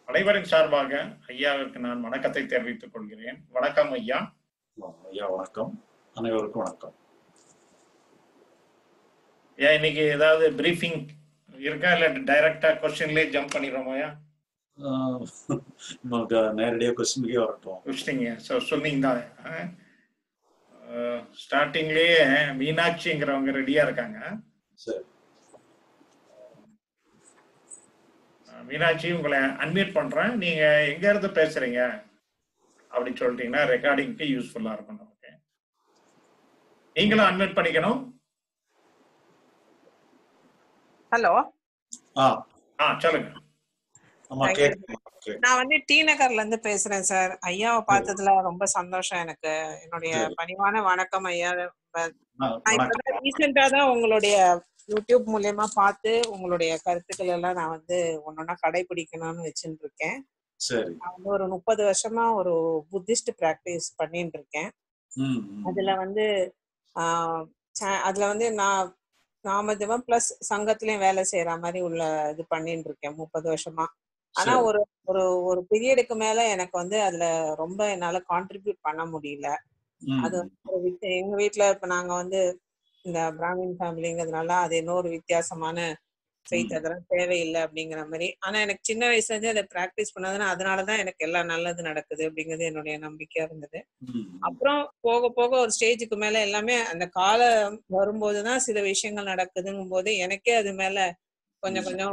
அனைவரின் சார்பாக ஐயாவிற்கு நான் வணக்கத்தை தெரிவித்துக் கொள்கிறேன் வணக்கம் ஐயா ஐயா வணக்கம் அனைவருக்கும் வணக்கம் ஐயா இன்னைக்கு ஏதாவது பிரீஃபிங் இருக்கா இல்ல டைரக்டா கொஸ்டின்லயே ஜம்ப் பண்ணிடுறோமாயா ஆஹ் நமக்கு நேரடியாக கொஸ்டினுக்கே வரட்டும் கொஸ்டிங்க ஸோ சொன்னீங்க தான் ஸ்டார்டிங்லயே மீனாட்சிங்கிறவங்க ரெடியா இருக்காங்க சரி அஹ், மீனாட்சி உங்களை அன்மியூட் பண்றேன் நீங்க எங்க இருந்து பேசுறீங்க அப்படி சொல்லிட்டீங்கன்னா ரெக்கார்டிங்க்கு யூஸ்ஃபுல்லா இருக்கும் நமக்கு நீங்களும் அன்மியூட் பண்ணிக்கணும் ஹலோ ஆ ஆ சொல்லுங்க ஆமா Thank you. கேட்கலாம் Okay. நான் வந்து டி நகர்ல இருந்து பேசுறேன் சார் ஐயாவை பார்த்ததுல ரொம்ப சந்தோஷம் எனக்கு என்னுடைய சரி. பணிவான வணக்கம் ஐயா ஆ, நான் வணக்கம் இப்பதான் ரீசெண்டா தான் உங்களுடைய யூடியூப் மூலியமா பார்த்து உங்களுடைய கருத்துக்கள் எல்லாம் நான் வந்து ஒன்னொன்னா கடைபிடிக்கணும்னு வச்சுட்டு இருக்கேன் சரி நான் வந்து ஒரு முப்பது வருஷமா ஒரு புத்திஸ்ட் பிராக்டிஸ் பண்ணிட்டு இருக்கேன் ம் ம். அதுல வந்து ஆஹ் ச- அதுல வந்து நான் நாமஜபம் பிளஸ் சங்கத்திலயும் வேலை செய்யற மாதிரி உள்ள இது பண்ணிட்டு இருக்கேன் முப்பது வருஷமா ஆனா சரி. ஒரு ஒரு ஒரு பீரியடுக்கு மேல எனக்கு வந்து அதுல ரொம்ப என்னால கான்ட்ரிபியூட் பண்ண முடியல ம், அது வந்து ஒரு வித்- எங்க வீட்ல இப்ப நாங்க வந்து இந்த பிராமின் ஃபேமிலிங்கிறதுனால அது இன்னொரு வித்தியாசமான ஃபெய்த் ம். அதெல்லாம் தேவையில்லை அப்படிங்கிற மாதிரி ஆனா எனக்கு சின்ன வயசுல இருந்தே அதை ப்ராக்டிஸ் பண்ணதுன்னா அதனாலதான் எனக்கு எல்லாம் நல்லது நடக்குது அப்படிங்கிறது என்னுடைய நம்பிக்கையா இருந்தது ம், அப்புறம் போக போக ஒரு ஸ்டேஜுக்கு மேல எல்லாமே அந்த காலம் வரும்போதுதான் சில விஷயங்கள் நடக்குதுங்கும் போது எனக்கே அது மேல கொஞ்சம் கொஞ்சம்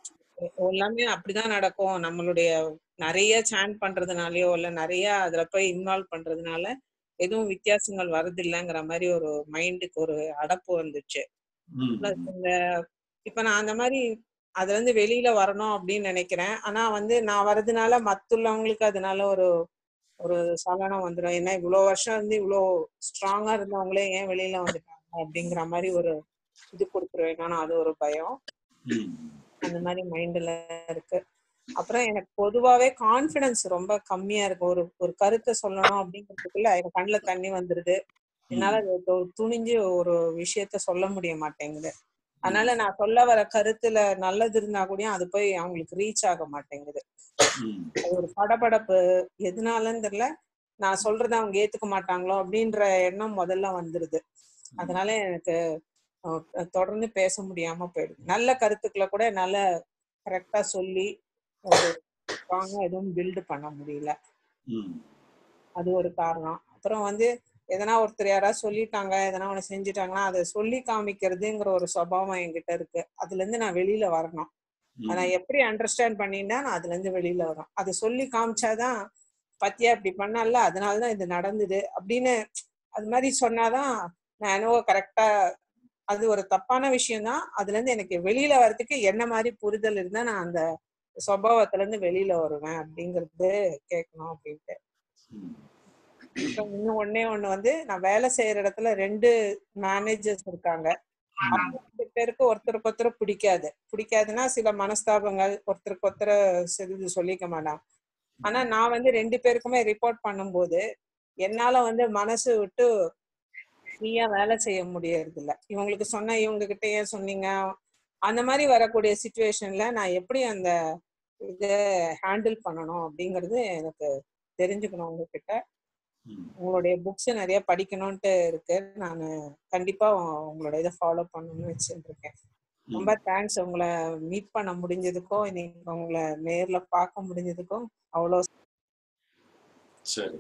எல்லாமே அப்படிதான் நடக்கும் நம்மளுடைய நிறைய சாண்ட் பண்றதுனாலயோ இல்ல நிறைய அதுல போய் இன்வால்வ் பண்றதுனால எதுவும் வித்தியாசங்கள் வருதில்லைங்கிற மாதிரி ஒரு மைண்டுக்கு ஒரு அடப்பு வந்துச்சு ம், Plus இந்த இப்ப நான் அந்த மாதிரி அதுல இருந்து வெளியில வரணும் அப்படின்னு நினைக்கிறேன் ஆனா வந்து நான் வர்றதுனால மத்துள்ளவங்களுக்கு அதனால ஒரு ஒரு சலனம் வந்துடும் ஏன்னா இவ்வளவு வருஷம் இருந்து இவ்வளவு ஸ்ட்ராங்கா இருந்தவங்களே ஏன் வெளியில வந்துட்டாங்க அப்படிங்கிற மாதிரி ஒரு இது கொடுத்துருவேன் அது ஒரு பயம் ம். அந்த மாதிரி மைண்ட்ல இருக்கு அப்புறம் எனக்கு பொதுவாவே கான்பிடன்ஸ் ரொம்ப கம்மியா இருக்கு ஒரு ஒரு கருத்தை சொல்லணும் அப்படிங்கிறதுக்குள்ள எனக்கு கண்ணுல தண்ணி வந்துருது என்னால அது து- துணிஞ்சு ஒரு விஷயத்த சொல்ல முடிய மாட்டேங்குது அதனால நான் சொல்ல வர கருத்துல நல்லது இருந்தா கூட அது போய் அவங்களுக்கு ரீச் ஆக மாட்டேங்குது ம். அது ஒரு படபடப்பு எதனாலன்னு தெரியல நான் சொல்றதை அவங்க ஏத்துக்க மாட்டாங்களோ அப்படின்ற எண்ணம் முதல்ல வந்துருது அதனால எனக்கு அஹ், தொடர்ந்து பேச முடியாம போயிடுது நல்ல கருத்துக்களை கூட என்னால கரெக்டா சொல்லி ஒரு ஸ்ட்ராங்கா எதுவும் பில்டு பண்ண முடியல ம். அது ஒரு காரணம் அப்புறம் வந்து எதனா ஒருத்தர் யாராவது சொல்லிட்டாங்க எதனா ஒண்ணு செஞ்சுட்டாங்கன்னா அதை சொல்லி காமிக்கிறதுங்கிற ஒரு சுபாவம் என்கிட்ட இருக்கு அதுல இருந்து நான் வெளியில வரணும் அதை நான் எப்படி அண்டர்ஸ்டாண்ட் பண்ணினா நான் அதுல இருந்து வெளியில வரும் அதை சொல்லி காமிச்சாதான் பத்தியா இப்படி பண்ணல அதனாலதான் இது நடந்தது அப்படின்னு அது மாதிரி சொன்னாதான் நான் என்னவோ கரெக்டா அது ஒரு தப்பான விஷயம் தான் அதுல இருந்து எனக்கு வெளியில வர்றதுக்கு என்ன மாதிரி புரிதல் இருந்தா நான் அந்த சுபாவத்துல இருந்து வெளியில வருவேன் அப்படிங்கறது கேட்கணும் அப்படின்ட்டு ம். அப்புறம் இன்னும் ஒண்ணே ஒண்ணு வந்து நான் வேலை செய்யற இடத்துல ரெண்டு மேனேஜர்ஸ் இருக்காங்க அவங்க ரெண்டு பேருக்கு ஒருத்தருக்கு ஒருத்தர் பிடிக்காது பிடிக்காதுன்னா சில மனஸ்தாபங்கள் ஒருத்தருக்கு ஒருத்தர் சிறிது சொல்லிக்க மாட்டாங்க ஆனா நான் வந்து ரெண்டு பேருக்குமே ரிப்போர்ட் பண்ணும்போது என்னால வந்து மனசு விட்டு ஃப்ரீயா வேலை செய்ய முடியறது இல்ல இவங்களுக்கு சொன்ன இவங்க கிட்ட ஏன் சொன்னீங்க அந்த மாதிரி வரக்கூடிய சுச்சுவேஷன்ல நான் எப்படி அந்த இதை ஹேண்டில் பண்ணணும் அப்படிங்கிறது எனக்கு தெரிஞ்சுக்கணும் உங்ககிட்ட ம். உங்களுடைய புக்ஸ் நிறைய படிக்கணும்ட்டு இருக்கு நான் கண்டிப்பா உ- உங்களோட இதை ஃபாலோ பண்ணணும்னு வச்சுட்டு இருக்கேன் ரொம்ப தேங்க்ஸ் உங்களை மீட் பண்ண முடிஞ்சதுக்கும் இன்னைக்கு உங்களை நேர்ல பார்க்க முடிஞ்சதுக்கும் அவ்வளோ சரி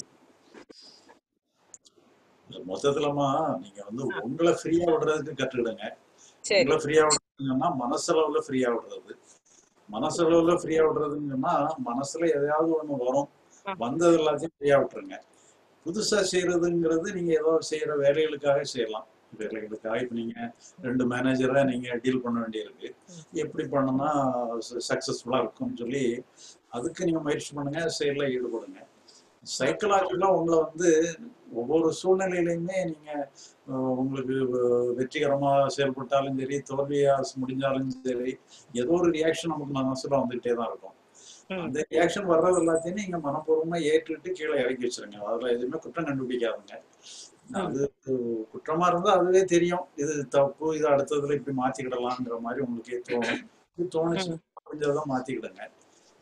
மொத்தத்துலமா நீங்க வந்து உங்களை ஃப்ரீயா விடுறதுக்கு கற்றுக்கிடுங்க சரி உங்களை ஃப்ரீயா விடுறதுங்கன்னா மனசளவுல ஃப்ரீயா விடுறது மனசளவுல ஃப்ரீயா விடுறதுன்னு சொன்னா மனசுல எதையாவது ஒண்ணு வரும் ஆ. வந்தது எல்லாத்தையும் ஃப்ரீயா விட்டுருங்க புதுசா செய்யறதுங்கிறது நீங்க ஏதோ செய்யற வேலைகளுக்காக செய்யலாம் வேலைகளுக்காக இப்ப நீங்க ரெண்டு மேனேஜரை நீங்க டீல் பண்ண வேண்டியிருக்கு எப்படி பண்ணனா சக்சஸ்ஃபுல்லா இருக்கும்னு சொல்லி அதுக்கு நீங்க முயற்சி பண்ணுங்க செயல்ல ஈடுபடுங்க சைக்கலாஜிக்கலா உங்களை வந்து ஒவ்வொரு சூழ்நிலையிலையுமே நீங்க அஹ், உங்களுக்கு வ- வெற்றிகரமா செயல்பட்டாலும் சரி தோல்வியா முடிஞ்சாலும் சரி ஏதோ ஒரு ரியாக்ஷன் நமக்கு மனசுல வந்துகிட்டே தான் இருக்கும் ம். அந்த ரியாக்ஷன் வர்றது எல்லாத்தையும் நீங்க மனப்பூர்வமா ஏற்றுட்டு கீழே இறக்கி வச்சிருங்க அதுல எதுவுமே குற்றம் கண்டுபிடிக்காதுங்க அது குற்றமா இருந்தா அதுவே தெரியும் இது தப்பு இது அடுத்ததுல இப்படி மாத்திக்கிடலாங்கிற மாதிரி உங்களுக்கே தோணும் இது தோணுச்சு கொஞ்சம் மாத்திக்கிடுங்க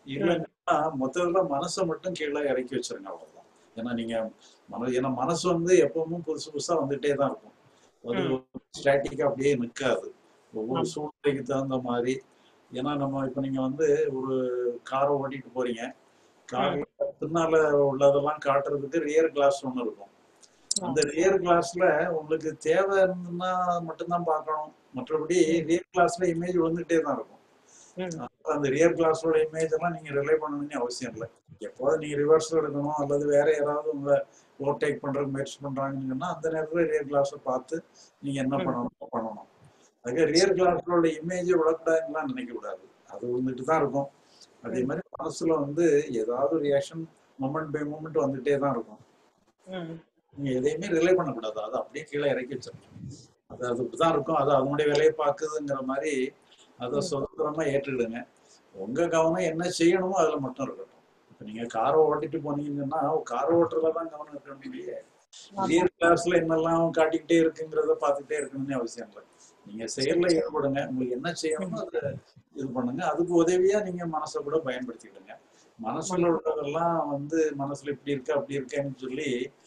இல்லைன்னா மொத்தத்துல மனசை மட்டும் கீழே இறக்கி வச்சிருங்க அவ்வளவுதான் ஏன்னா நீங்க மன ஏன்னா மனசு வந்து எப்பவும் புதுசு புதுசா வந்துட்டே தான் இருக்கும் ஒரு ஸ்டாட்டிக்கா அப்படியே நிற்காது ஒவ்வொரு ஆமா. சூழ்நிலைக்கு தகுந்த மாதிரி ஏன்னா நம்ம இப்ப நீங்க வந்து ஒரு காரை ஓட்டிட்டு போறீங்க கார்ல பின்னால உள்ளதெல்லாம் காட்டுறதுக்கு ரியர் கிளாஸ் ஒண்ணு இருக்கும் அந்த ரியர் கிளாஸ்ல உங்களுக்கு தேவை இருந்ததுன்னா மட்டும்தான் பார்க்கணும் மற்றபடி ரியர் கிளாஸ்ல இமேஜ் வந்துட்டே தான் இருக்கும் ம். அப்ப அந்த ரியர் கிளாஸோட இமேஜ் எல்லாம் நீங்க ரிலே பண்ணணும்னு அவசியம் இல்லை எப்போது நீங்க ரிவர்ஸ்ல எடுக்கணும் அல்லது வேற யாராவது உங்களை ஓவர்டேக் பண்றதுக்கு முயற்சி பண்றாங்கன்னு சொன்னா அந்த நேரத்துல ரியர் கிளாஸை பார்த்து நீங்க என்ன ம். பண்ணணும் பண்ணணும் அதுக்கு ரியர் கிளாஸோட இமேஜை விடக்கூடாதுலாம் நினைக்க கூடாது அது வந்துட்டு தான் இருக்கும் அதே மாதிரி மனசுல வந்து ஏதாவது ரியாக்ஷன் மொமெண்ட் பை மொமெண்ட் வந்துட்டே தான் இருக்கும் ம். நீங்க எதையுமே ரிலே பண்ணக்கூடாது அது அப்படியே கீழே இறக்கி வச்சிடணும் அது அது இப்படிதான் இருக்கும் அது அதனுடைய வேலையை பார்க்குதுங்கிற மாதிரி அதை ம். சுதந்திரமா ஏற்றுக்கிடுங்க உங்க கவனம் என்ன செய்யணுமோ அதுல மட்டும் இருக்கட்டும் இப்ப நீங்க காரை ஓட்டிட்டு போனீங்கன்னா காரை ஓட்டுறதுல தான் கவனம் இருக்கணும் இல்லையே ஆமா. ரியர் கிளாஸ்ல என்னெல்லாம் காட்டிக்கிட்டே இருக்குங்கிறத பார்த்துட்டே இருக்கணும்னு அவசியம் இல்லை நீங்க செயல்ல ஈடுபடுங்க உங்களுக்கு என்ன செய்யணுமோ அதை இது பண்ணுங்க அதுக்கு உதவியா நீங்க மனசை கூட பயன்படுத்திக்கிடுங்க மனசுல உள்ளதெல்லாம் வந்து மனசுல இப்படி இருக்கு அப்படி இருக்கேன்னு சொல்லி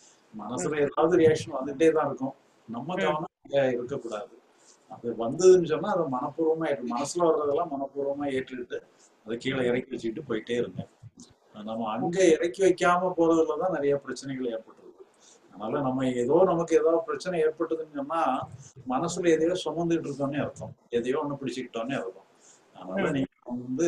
மனசுல ஏதாவது ரியாக்ஷன் வந்துட்டே தான் இருக்கும் நம்ம கவனம் இங்க இருக்கக்கூடாது அது வந்ததுன்னு சொன்னா அதை மனப்பூர்வமா ஏற்று மனசுல வர்றதெல்லாம் மனப்பூர்வமா ஏற்றுக்கிட்டு அதை கீழே இறக்கி வச்சுக்கிட்டு போயிட்டே இருங்க நம்ம அங்க இறக்கி வைக்காம போறதுலதான் நிறைய பிரச்சனைகள் ஏற்பட்டுருது அதனால நம்ம ஏதோ நமக்கு ஏதோ பிரச்சனை ஏற்பட்டதுன்னு சொன்னா மனசுல எதையோ சுமந்துட்டு இருக்கோம்னே அர்த்தம் எதையோ ஒண்ணு பிடிச்சிக்கிட்டோன்னே அர்த்தம் அதனால நீங்க வந்து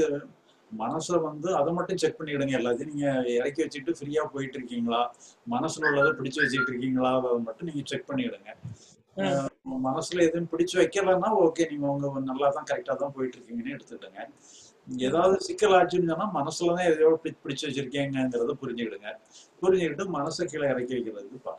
மனசை வந்து அதை மட்டும் செக் பண்ணிடுங்க எல்லாத்தையும் நீங்க இறக்கி வச்சுட்டு ஃப்ரீயா போயிட்டு இருக்கீங்களா மனசுல உள்ளதை பிடிச்சு வச்சுட்டு இருக்கீங்களா அதை மட்டும் நீங்க செக் பண்ணிடுங்க அஹ் மனசுல எதுவும் பிடிச்சு வைக்கலன்னா ஓகே நீங்க உங்க நல்லா தான் கரெக்டா தான் போயிட்டு இருக்கீங்கன்னு எடுத்துக்கிடுங்க ஏதாவது சிக்கல் ஆச்சுன்னு சொன்னா மனசுலதான் எதையோ பி- பிடிச்சு வச்சிருக்கேங்கிறத புரிஞ்சுக்கிடுங்க புரிஞ்சுக்கிட்டு மனசை கீழே இறக்கி வைக்கிறதுக்கு பாருங்க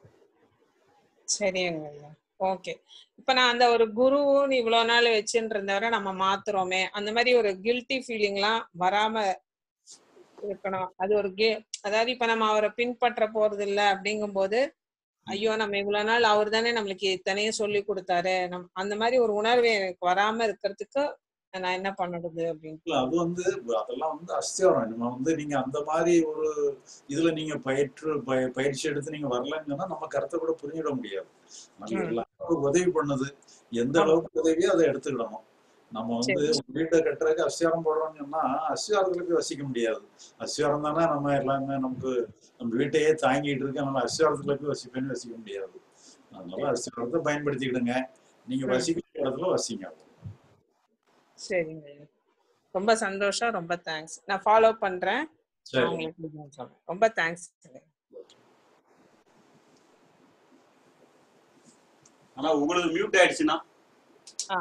சரிங்க ஐயா ஓகே இப்ப நான் அந்த ஒரு குருவும் இவ்வளவு நாள் வச்சுட்டு இருந்தவரை நம்ம மாத்துறோமே அந்த மாதிரி ஒரு கில்ட்டி ஃபீலிங்லாம் வராம இருக்கணும் அது ஒரு கே அதாவது இப்ப நம்ம அவரை பின்பற்ற போறது இல்ல அப்படிங்கும்போது ஐயோ நம்ம இவ்வளவு நாள் அவர் தானே நம்மளுக்கு இத்தனையும் சொல்லி கொடுத்தாரு நம் அந்த மாதிரி ஒரு உணர்வு எனக்கு வராம இருக்கிறதுக்கு நான் என்ன பண்ணறது அப்படின்னு இல்ல அது வந்து அதெல்லாம் வந்து அஸ்திவாரம் நம்ம வந்து நீங்க அந்த மாதிரி ஒரு இதுல நீங்க பயிற்று பய- பயிற்சி எடுத்து நீங்க வரலன்னு சொன்னா நம்ம கருத்தை கூட புரிஞ்சிட முடியாது நம்ம ம். எல்லாரும் உதவி பண்ணுது எந்த அளவுக்கு உதவியோ அதை எடுத்துக்கிடணும் நம்ம வந்து ஒரு வீட்டை கட்டுறதுக்கு அஸ்திவாரம் போடுறோம்னு சொன்னா அஸ்திவாரத்துல போய் வசிக்க முடியாது அஸ்திவாரம் தானே நம்ம எல்லாமே நமக்கு நம்ம வீட்டையே தாங்கிட்டு இருக்கு அதனால அஸ்திவாரத்துல போய் வசிப்பேன்னு வசிக்க முடியாது அதனால அஸ்திவாரத்தை பயன்படுத்திக்கிடுங்க நீங்க ம். வசிக்கிற இடத்துல வசிங்க சரிங்க ஐயா ரொம்ப சந்தோஷம் ரொம்ப தேங்க்ஸ் நான் ஃபாலோ பண்றேன் நான் சரி உங்களுக்கு இது சொல்றேன் ரொம்ப தேங்க்ஸ் ஆனா உங்களுக்கு மியூட் ஆயிடுச்சுன்னா ஆ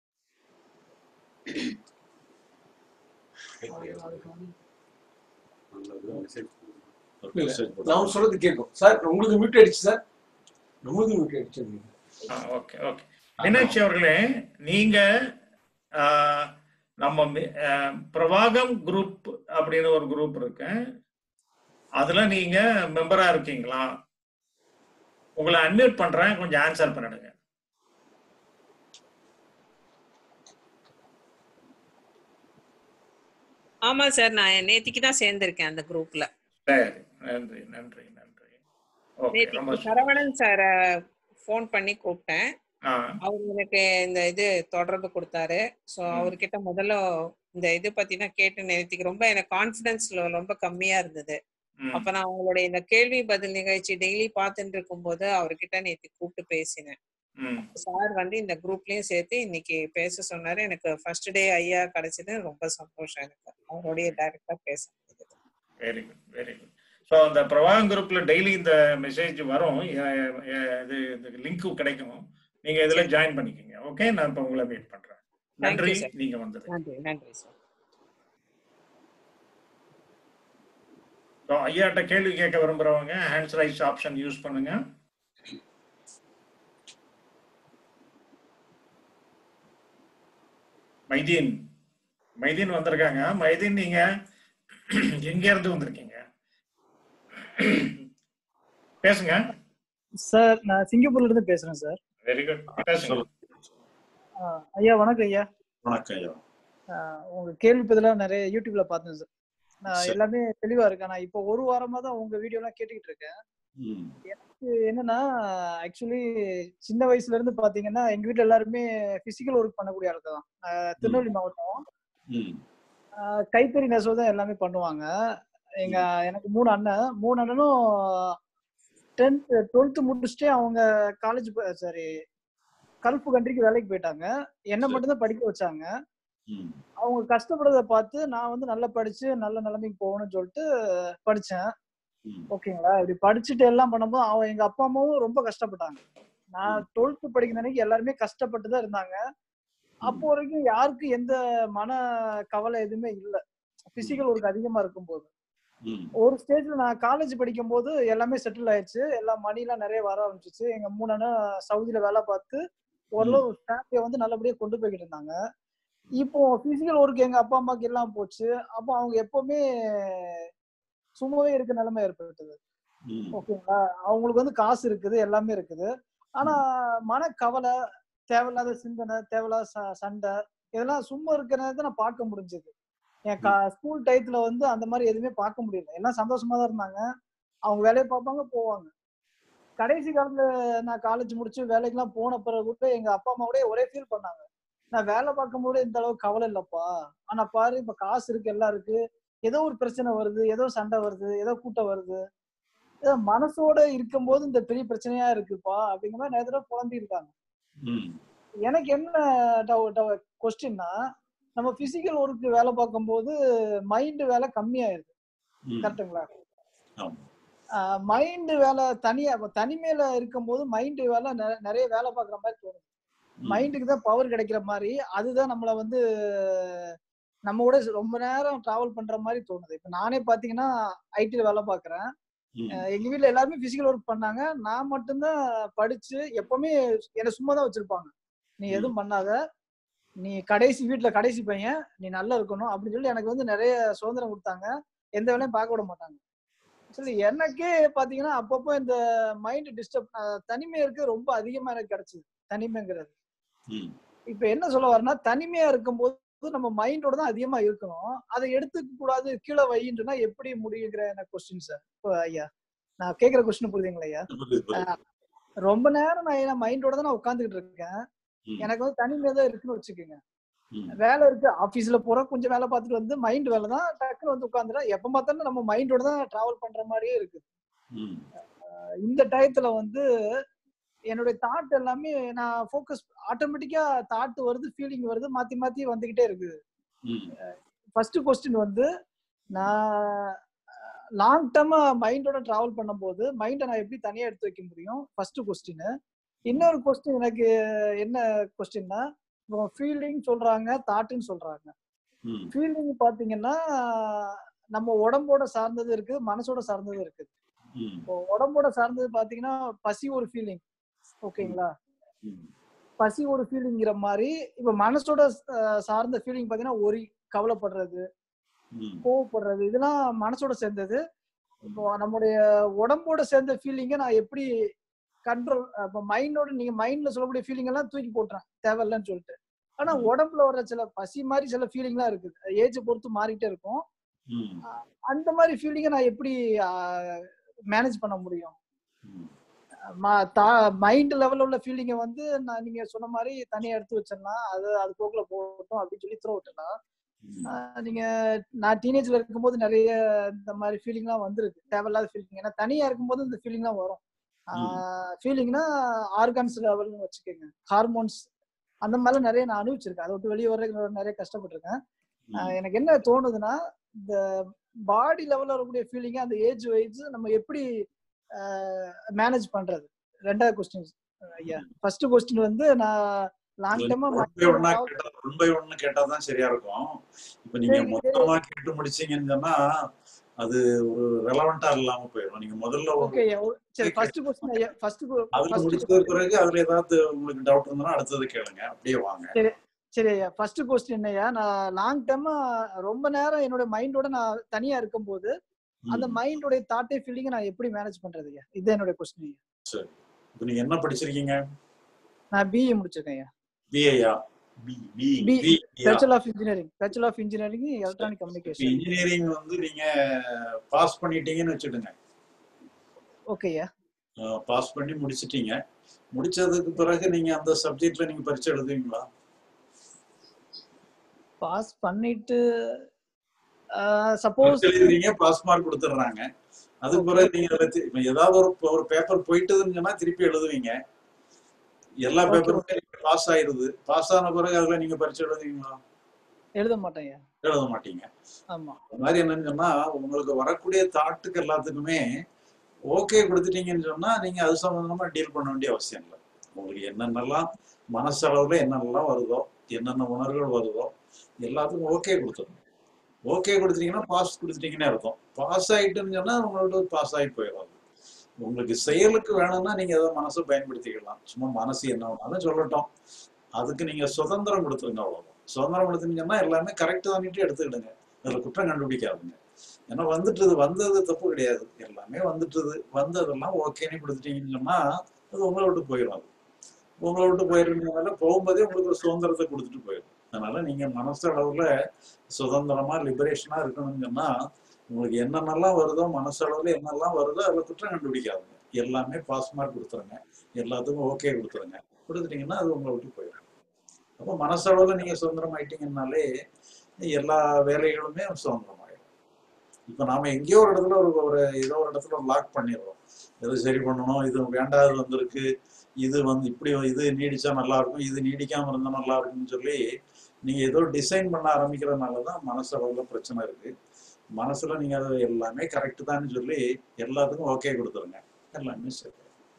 ஒரு message போடுங்க. நான் சொல்றது கேட்கும் சார் உங்களுக்கு மியூட் ஆயிடுச்சு சார் உங்களுக்கு மியூட் ஆயிடுச்சு ஓகே ஓகே மீனாட்சி அவர்களே நீங்க ஆஹ், நம்ம மி- ஆஹ், பிரவாகம் குரூப் அப்படின்னு ஒரு குரூப் இருக்கு அதுல நீங்க மெம்பரா இருக்கீங்களா உங்களை அன்மியூட் பண்றேன் கொஞ்சம் ஆன்சர் பண்ணிடுங்க ஆமா சார் நான் நேத்திக்கு தான் சேர்ந்திருக்கேன் அந்த குரூப்ல சரி நன்றி நன்றி நன்றி ஓகே ரொம்ப நேத்திக்கு சரவணன் சார ஃபோன் பண்ணி கூப்பிட்டேன் ஆ அவர் எனக்கு இந்த இது தொடர்பு கொடுத்தாரு ஸோ ம். அவர்கிட்ட முதல்ல இந்த இது பத்தி தான் கேட்டு நேத்திக்கு ரொம்ப எனக்கு கான்ஃபிடன்ஸ்ல ரொம்ப கம்மியா இருந்தது ம், அப்ப நான் உங்களுடைய இந்த கேள்வி பதில் நிகழ்ச்சி டெய்லி பார்த்துட்டு இருக்கும்போது அவர்கிட்ட நேத்து கூப்பிட்டு பேசினேன் ம் சார் வந்து இந்த குரூப்லயும் சேர்த்து இன்னைக்கு பேச சொன்னாரு எனக்கு ஃபர்ஸ்ட் டே ஐயா கிடைச்சது ரொம்ப சந்தோஷம் எனக்கு அவருடைய டைரக்டா பேச முடியுது very good very good so அந்த பிரவாகம் குரூப்ல டெய்லி இந்த மெசேஜ் வரும் எ- எ- இது லிங்க் கிடைக்கும் நீங்க இதுல ஜாயின் பண்ணிக்கோங்க ஓகே நான் இப்போ உங்களை மீட் பண்றேன் Thank you, நன்றி sir. நீங்க வந்தது நன்றி நன்றி சார் ஸோ ஐயாட்ட கேள்வி கேட்க விரும்புறவங்க ஹேண்ட்ஸ் ரைஸ் ஆப்ஷன் யூஸ் பண்ணுங்க மைதீன் மைதீன் வந்திருக்காங்க மைதீன் நீங்க எங்க இருந்து வந்திருக்கீங்க பேசுங்க சார் நான் சிங்கப்பூர்ல இருந்து பேசுறேன் சார் வெரி குட் பேசுங்க சொல்லு. ஆ, ஐயா வணக்கம் ஐயா வணக்கம் ஐயா ஆஹ் உங்க கேள்வி பதிலாக நிறைய யூடியூப்ல பார்த்தேன் சார் நான் சரி. எல்லாமே தெளிவா இருக்கேன் நான் இப்போ ஒரு வாரமா தான் உங்க வீடியோ எல்லாம் கேட்டுக்கிட்டு இருக்கேன் ம் இது என்னன்னா ஆக்சுவலி சின்ன வயசுல இருந்து பாத்தீங்கன்னா எங்க வீட்ல எல்லாருமே பிசிக்கல் ஒர்க் பண்ணக்கூடிய ஆளுங்க தான் ஆஹ் திருநெல்வேலி மாவட்டம் ம் ஆஹ் கைத்தறி நெசவு தான் எல்லாமே பண்ணுவாங்க எங்க எனக்கு மூணு அண்ணன் மூணு அண்ணனும் டென்த் டுவெல்த் முடிச்சுட்டு அவங்க காலேஜ் சாரி கல்ஃப் கண்ட்ரிக்கு வேலைக்கு போயிட்டாங்க என்ன சரி. மட்டும்தான் படிக்க வச்சாங்க ம் அவங்க கஷ்டப்படுறத பார்த்து நான் வந்து நல்லா படிச்சு நல்ல நிலைமைக்கு போகணும்னு சொல்லிட்டு படிச்சேன் ம் ஓகேங்களா இப்படி படிச்சுட்டு எல்லாம் பண்ணும்போது அவன் எங்க அப்பா அம்மாவும் ரொம்ப கஷ்டப்பட்டாங்க நான் டுவெல்த் படிக்கிற அன்னைக்கு எல்லாருமே கஷ்டப்பட்டு தான் இருந்தாங்க அப்போ வரைக்கும் யாருக்கும் எந்த மன கவலை எதுவுமே இல்ல பிசிக்கல் ஒர்க் அதிகமா இருக்கும்போது ம் ஒரு ஸ்டேஜ்ல நான் காலேஜ் படிக்கும் போது எல்லாமே செட்டில் ஆயிடுச்சு எல்லா மணி எல்லாம் நிறைய வர ஆரம்பிச்சிச்சு எங்க மூணு அண்ணன் சவுதியில வேலை பார்த்து ஓரளவு ஃபேமிலியை வந்து நல்லபடியா கொண்டு போய்கிட்டு இருந்தாங்க இப்போ பிசிக்கல் ஒர்க் எங்க அப்பா அம்மாக்கு எல்லாம் போச்சு அப்போ அவங்க எப்பவுமே சும்மாவே இருக்க நிலைமை ஏற்பட்டது ம் ஓகேங்களா அவங்களுக்கு வந்து காசு இருக்குது எல்லாமே இருக்குது ஆனா மனக்கவலை தேவையில்லாத சிந்தனை தேவையில்லாத ச- சண்டை இதெல்லாம் சும்மா இருக்கிற நேரத்தை நான் பார்க்க முடிஞ்சது என் கா ஸ்கூல் டயத்துல வந்து அந்த மாதிரி எதுவுமே பார்க்க முடியல எல்லாம் சந்தோஷமா தான் இருந்தாங்க அவங்க வேலையை பார்ப்பாங்க போவாங்க கடைசி காலத்துல நான் காலேஜ் முடிச்சு வேலைக்கெல்லாம் போன பிறகு கூட எங்க அப்பா அம்மாவோட ஒரே ஃபீல் பண்ணாங்க நான் வேலை பார்க்கும்போது இந்த அளவுக்கு கவலை இல்லப்பா ஆனா பாரு இப்ப காசு இருக்கு எல்லாம் இருக்கு ஏதோ ஒரு பிரச்சனை வருது ஏதோ சண்டை வருது ஏதோ கூட்டம் வருது ஏதோ மனசோட இருக்கும்போது இந்த பெரிய பிரச்சனையா இருக்குப்பா அப்படிங்கிற மாதிரி நிறைய தடவை புலம்பி இருக்காங்க ம் எனக்கு என்ன கொஸ்டின்னா நம்ம பிசிக்கல் ஒர்க்கு வேலை பார்க்கும்போது மைண்ட் வேலை கம்மியாயிருது ம் கரெக்டுங்களா ஆமா. மைண்ட் வேலை தனியா இப்ப தனிமையில இருக்கும்போது மைண்ட் வேலை நெ- நிறைய வேலை பார்க்குற மாதிரி தோணுது ம். மைண்டுக்கு தான் பவர் கிடைக்கிற மாதிரி அதுதான் நம்மள வந்து நம்ம கூட ரொம்ப நேரம் டிராவல் பண்ற மாதிரி தோணுது இப்ப நானே பாத்தீங்கன்னா ஐடில வேலை பார்க்கறேன் ம். அஹ் எங்க வீட்ல எல்லாருமே பிசிக்கல் ஒர்க் பண்ணாங்க நான் மட்டும்தான் படிச்சு எப்பவுமே என்னை சும்மா தான் வச்சிருப்பாங்க நீ எதுவும் பண்ணாத நீ கடைசி வீட்ல கடைசி பையன் நீ நல்லா இருக்கணும் அப்படின்னு சொல்லி எனக்கு வந்து நிறைய சுதந்திரம் கொடுத்தாங்க எந்த வேலையும் பார்க்க விட மாட்டாங்க ஆக்சுவலி எனக்கே பாத்தீங்கன்னா அப்பப்போ இந்த மைண்ட் டிஸ்டர்ப் தனிமை இருக்கு ரொம்ப அதிகமா எனக்கு கிடைச்சது தனிமைங்கிறது ம். இப்ப என்ன சொல்ல வரேன்னா தனிமையா இருக்கும்போது நம்ம மைண்டோட தான் அதிகமா இருக்கணும் அதை எடுத்துக்க கூடாது கீழே வைன்றனா எப்படி முடியுங்கிற எனக்கு கொஸ்டின் சார் இப்போ ஐயா நான் கேக்குற கொஸ்டின் புரியுதுங்களா ஐயா புரியுது, புரியுது. ரொம்ப நேரம் நான் என் மைண்டோட தான் நான் உட்காந்துக்கிட்டு இருக்கேன் ம். எனக்கு வந்து தனிமையா தான் இருக்குன்னு வச்சுக்கோங்க ம். வேலை இருக்கு ஆபீஸ்ல போறோம் கொஞ்சம் வேலை பார்த்துட்டு வந்து மைண்ட் வேலை தான் டக்குன்னு வந்து உட்காந்துறேன் எப்ப பார்த்தாலும் நம்ம மைண்டோட தான் டிராவல் பண்ற மாதிரியே இருக்கு ம். இந்த டயத்துல வந்து என்னுடைய தாட் எல்லாமே நான் ஃபோக்கஸ் ஆட்டோமேட்டிக்கா தாட் வருது ஃபீலிங் வருது மாத்தி மாத்தி வந்துகிட்டே இருக்குது ம். ஃபர்ஸ்ட் கொஸ்டின் வந்து நான் லாங் டேர்மா மைண்டோட டிராவல் பண்ணும்போது மைண்டை நான் எப்படி தனியா எடுத்து வைக்க முடியும் ஃபர்ஸ்ட் கொஸ்டின் இன்னொரு கொஸ்டின் எனக்கு என்ன கொஸ்டின்னா இப்போ ஃபீலிங் சொல்றாங்க தாட்டுன்னு சொல்றாங்க ம். ஃபீலிங் பாத்தீங்கன்னா நம்ம உடம்போட சார்ந்தது இருக்கு மனசோட சார்ந்தது இருக்கு ம். இப்போ உடம்போட சார்ந்தது பாத்தீங்கன்னா பசி ஒரு ஃபீலிங் ஓகேங்களா ம். பசி ஒரு ஃபீலிங்கிற மாதிரி இப்ப மனசோட அஹ், சார்ந்த ஃபீலிங் பாத்தீங்கன்னா ஒரு கவலைப்படுறது ம். கோவப்படுறது இதெல்லாம் மனசோட சேர்ந்தது இப்போ நம்முடைய உடம்போட சேர்ந்த ஃபீலிங்கை நான் எப்படி கண்ட்ரோல் இப்போ மைண்டோட நீங்க மைண்ட்ல சொல்லக்கூடிய ஃபீலிங் எல்லாம் தூக்கி போட்டுறேன் தேவையில்லைன்னு சொல்லிட்டு ஆனா ம். உடம்புல வர சில பசி மாதிரி சில ஃபீலிங்லாம் இருக்குது ஏஜ் பொறுத்து மாறிட்டே இருக்கும் ம். அந்த மாதிரி ஃபீலிங்கை நான் எப்படி மேனேஜ் பண்ண முடியும் ம். மைண்ட் லெவல்ல உள்ள ஃபீலிங்கை வந்து நான் நீங்க சொன்ன மாதிரி தனியா எடுத்து வச்சிடலாம் அது அது போக்குல போகட்டும் அப்படின்னு சொல்லி த்ரோ விட்டுலாம் ம். ஆஹ் நீங்க நான் டீனேஜ்ல இருக்கும்போது நிறைய இந்த மாதிரி ஃபீலிங்லாம் வந்திருக்கு தேவையில்லாத ஃபீலிங் ஏன்னா தனியா இருக்கும்போது இந்த ஃபீலிங்லாம் வரும் ஃபீலிங்னா ஆர்கான்ஸ் லெவல்னு வச்சுக்கோங்க ஹார்மோன்ஸ் அந்த மாதிரிலாம் நிறைய நான் அனுபவிச்சிருக்கேன் அதை விட்டு வெளியே வர்றதுக்கு நிறைய கஷ்டப்பட்டிருக்கேன் ஆஹ் எனக்கு என்ன தோணுதுன்னா இந்த பாடி லெவல்ல வரக்கூடிய ஃபீலிங்க அந்த ஏஜ் வைஸ் நம்ம எப்படி மேனேஜ் பண்றது ரெண்டாவது கொஸ்டின் ஐயா ஃபர்ஸ்ட் கொஸ்டின் வந்து நான் லாங் டைமா ஒன் பை ஒன்னா கேட்டா ஒன் பை ஒன்னு கேட்டா தான் சரியா இருக்கும் இப்ப நீங்க சரி, மொத்தமா கேட்டு முடிச்சீங்கன்னு சொன்னா அது ஒரு ரெலவெண்டா இல்லாம போயிடும் நீங்க முதல்ல ஒரு ஓகே சரி ஃபர்ஸ்ட் கொஸ்டின் ஐயா ஃபர்ஸ்ட் அதுல முடிச்சது பிறகு அதுல ஏதாவது உங்களுக்கு டவுட் இருந்தா அடுத்தது கேளுங்க அப்படியே வாங்க சரி ஐயா ஃபர்ஸ்ட் கொஸ்டின் ஐயா நான் லாங் டைமா ரொம்ப நேரம் என்னோட மைண்டோட நான் தனியா இருக்கும்போது அந்த ம். மைண்டோட தாட்டே ஃபீலிங்கை நான் எப்படி மேனேஜ் பண்றது ஐயா இது என்னோட கொஸ்டின் ஐயா இப்ப நீங்க என்ன படிச்சிருக்கீங்க நான் பிஇ முடிச்சிருக்கேன் ஐயா பிஏயா B B B B bachelor of engineering bachelor of engineering electronic communication engineering வந்து நீங்க பாஸ் பண்ணிட்டீங்கன்னு வச்சுடுங்க ஓகேயா பாஸ் பண்ணி முடிச்சிட்டீங்க முடிச்சதுக்கு பிறகு நீங்க அந்த சப்ஜெக்ட்ல நீங்க பரீட்சை எழுதுவீங்களா பாஸ் பண்ணிட்டு சப்போஸ் பரீட்சை எழுதுறீங்க பாஸ் மார்க் கொடுத்துட்றாங்க அதுக்கு பிறகு நீங்க அதுல தி- இப்ப ஏதாவது ஒரு ஒரு பேப்பர் போயிட்டுதுன்னு சொன்னா திருப்பி எழுதுவீங்க எல்லா Okay, பேப்பருமே பாஸ் ஆயிருது பாஸ் ஆன பிறகு அதுல நீங்க பரீட்சை எழுதுவீங்களா எழுத மாட்டேங்க எழுத மாட்டீங்க ஆமா அது மாதிரி என்னன்னு சொன்னா உங்களுக்கு வரக்கூடிய தாட்டுக்கு எல்லாத்துக்குமே ஓகே கொடுத்துட்டீங்கன்னு சொன்னா நீங்க அது சம்பந்தமா டீல் பண்ண வேண்டிய அவசியம் இல்லை உங்களுக்கு என்னென்னலாம் மனசளவுல என்னென்னலாம் வருதோ என்னென்ன உணர்வுகள் வருதோ எல்லாத்துக்கும் ஓகே கொடுத்துடணும் ஓகே கொடுத்துட்டீங்கன்னா பாஸ் கொடுத்துட்டீங்கன்னு அர்த்தம் பாஸ் ஆயிட்டுன்னு சொன்னா உங்களோட பாஸ் ஆகி போயிடும் உங்களுக்கு செயலுக்கு வேணும்னா நீங்க ஏதோ மனசை பயன்படுத்திக்கலாம் சும்மா மனசு என்ன வேணாலும் சொல்லட்டும் அதுக்கு நீங்க சுதந்திரம் கொடுத்துருங்க அவ்வளவுதான் சுதந்திரம் கொடுத்தீங்கன்னா எல்லாமே கரெக்ட் தானிட்டு எடுத்துக்கிடுங்க அதுல குற்றம் கண்டுபிடிக்காதுங்க ஏன்னா வந்துட்டுது வந்தது தப்பு கிடையாது எல்லாமே வந்துட்டுது வந்ததெல்லாம் ஓகேன்னு கொடுத்துட்டீங்கன்னு சொன்னா அது உங்களை விட்டு போயிடும் அது உங்களை விட்டு போயிருந்ததுனால போகும்போதே உங்களுக்கு ஒரு சுதந்திரத்தை கொடுத்துட்டு போயிடும் அதனால நீங்க மனசு அளவுல சுதந்திரமா லிபரேஷனா இருக்கணும்னு சொன்னா உங்களுக்கு என்னென்னலாம் வருதோ மனசளவுல என்னெல்லாம் வருதோ அதுல குற்றம் கண்டுபிடிக்காதுங்க எல்லாமே பாஸ் மார்க் கொடுத்துருங்க எல்லாத்துக்கும் ஓகே கொடுத்துருங்க கொடுத்துட்டீங்கன்னா அது உங்களை விட்டு போயிடும் அப்போ மனசளவுல நீங்க சுதந்திரம் ஆயிட்டீங்கன்னாலே எல்லா வேலைகளுமே சுதந்திரமாயிடும் இப்போ நாம எங்கேயோ ஒரு இடத்துல ஒரு ஒரு ஏதோ ஒரு இடத்துல லாக் பண்ணிடுறோம் எது சரி பண்ணணும் இது வேண்டாது வந்திருக்கு இது வந்து இப்படி இது நீடிச்சா நல்லா இருக்கும் இது நீடிக்காம இருந்தா நல்லா இருக்கும்னு சொல்லி நீங்க ஏதோ டிசைன் பண்ண ஆரம்பிக்கிறதுனால தான் மனசளவுல பிரச்சனை இருக்கு மனசுல நீங்க அது எல்லாமே கரெக்ட் தான்னு சொல்லி எல்லாத்துக்கும் ஓகே கொடுத்துருங்க எல்லாமே சரி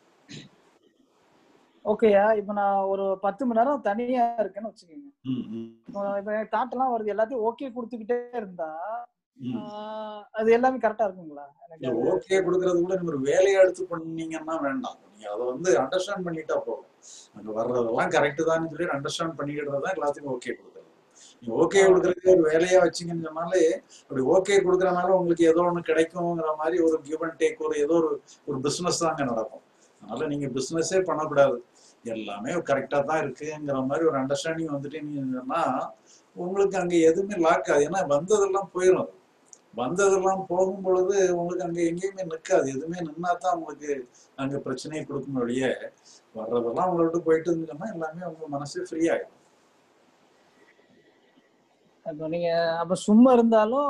ஓகேயா இப்போ நான் ஒரு பத்து மணி நேரம் தனியா இருக்கேன்னு வச்சுக்கோங்க ம், ம், இப்போ இப்போ தாட் எல்லாம் வருது எல்லாத்தையும் ஓகே கொடுத்துக்கிட்டே இருந்தா ம். ஆஹ் அது எல்லாமே கரெக்டா இருக்குங்களா எனக்கு இல்ல அது- ஓகே கொடுக்கறது கூட நீங்க ஒரு வேலையை எடுத்து பண்ணீங்கன்னா வேண்டாம் நீங்க அதை வந்து அண்டர்ஸ்டாண்ட் பண்ணிட்டா போதும் அங்க வர்றதெல்லாம் கரெக்ட் தான் சொல்லி அண்டர்ஸ்டாண்ட் பண்ணிக்கிட்டு தான் எல்லாத்துக்கும் ஓகே கொடுக்குறது நீங்க ஓகே கொடுக்கறதுக்கு ஒரு வேலையா வச்சீங்கன்னு சொன்னாலே அப்படி ஓகே கொடுக்கறனால உங்களுக்கு ஏதோ ஒண்ணு கிடைக்குங்கிற மாதிரி ஒரு கிவ் அண்ட் டேக் ஒரு ஏதோ ஒரு ஒரு பிசினஸ் தாங்க நடக்கும் அதனால நீங்க பிசினஸே பண்ணக்கூடாது எல்லாமே கரெக்டா தான் இருக்குங்கிற மாதிரி ஒரு அண்டர்ஸ்டாண்டிங் வந்துட்டீங்கன்னா உங்களுக்கு அங்க எதுவுமே லாக் ஆகுது ஏன்னா வந்ததெல்லாம் போயிடும் அது வந்ததெல்லாம் போகும் பொழுது உங்களுக்கு அங்க எங்கேயுமே நிற்காது எதுவுமே நின்னா தான் உங்களுக்கு அங்க பிரச்சனையை கொடுக்கும் வழிய வர்றதெல்லாம் உங்களை விட்டு போயிட்டு இருந்துச்சுன்னா எல்லாமே உங்க மனசு ஃப்ரீ ஆயிடும் இப்போ நீங்க அப்ப சும்மா இருந்தாலும்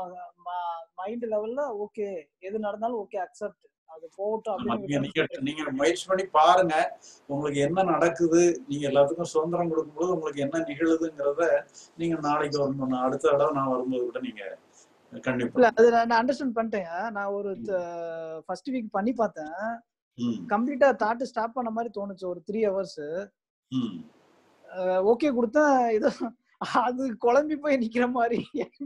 மைண்ட் லெவல்ல ஓகே எது நடந்தாலும் ஓகே அக்செப்ட் அது போகட்டும் ஆமா, நீங்க அப்படின்னு நீங்க நீங்க முயற்சி பண்ணி பாருங்க உங்களுக்கு என்ன நடக்குது நீங்க எல்லாத்துக்கும் சுதந்திரம் கொடுக்கும்போது உங்களுக்கு என்ன நிகழுதுங்கிறத நீங்க நாளைக்கு வரணும் அடுத்த தடவை நான் வரும்போது கூட நீங்க இல்ல கண்டிப்பா அது நான் நான் அண்டர்ஸ்டாண்ட் பண்ணிட்டேன் நான் ஒரு ஃபர்ஸ்ட் வீக் பண்ணி பார்த்தேன் ம் கம்ப்ளீட்டா தாட்டு ஸ்டாப் பண்ண மாதிரி தோணுச்சு ஒரு த்ரீ ஹவர்ஸ் ம் ஓகே கொடுத்தா ஏதோ அது குழம்பி போய் நிக்கிற மாதிரி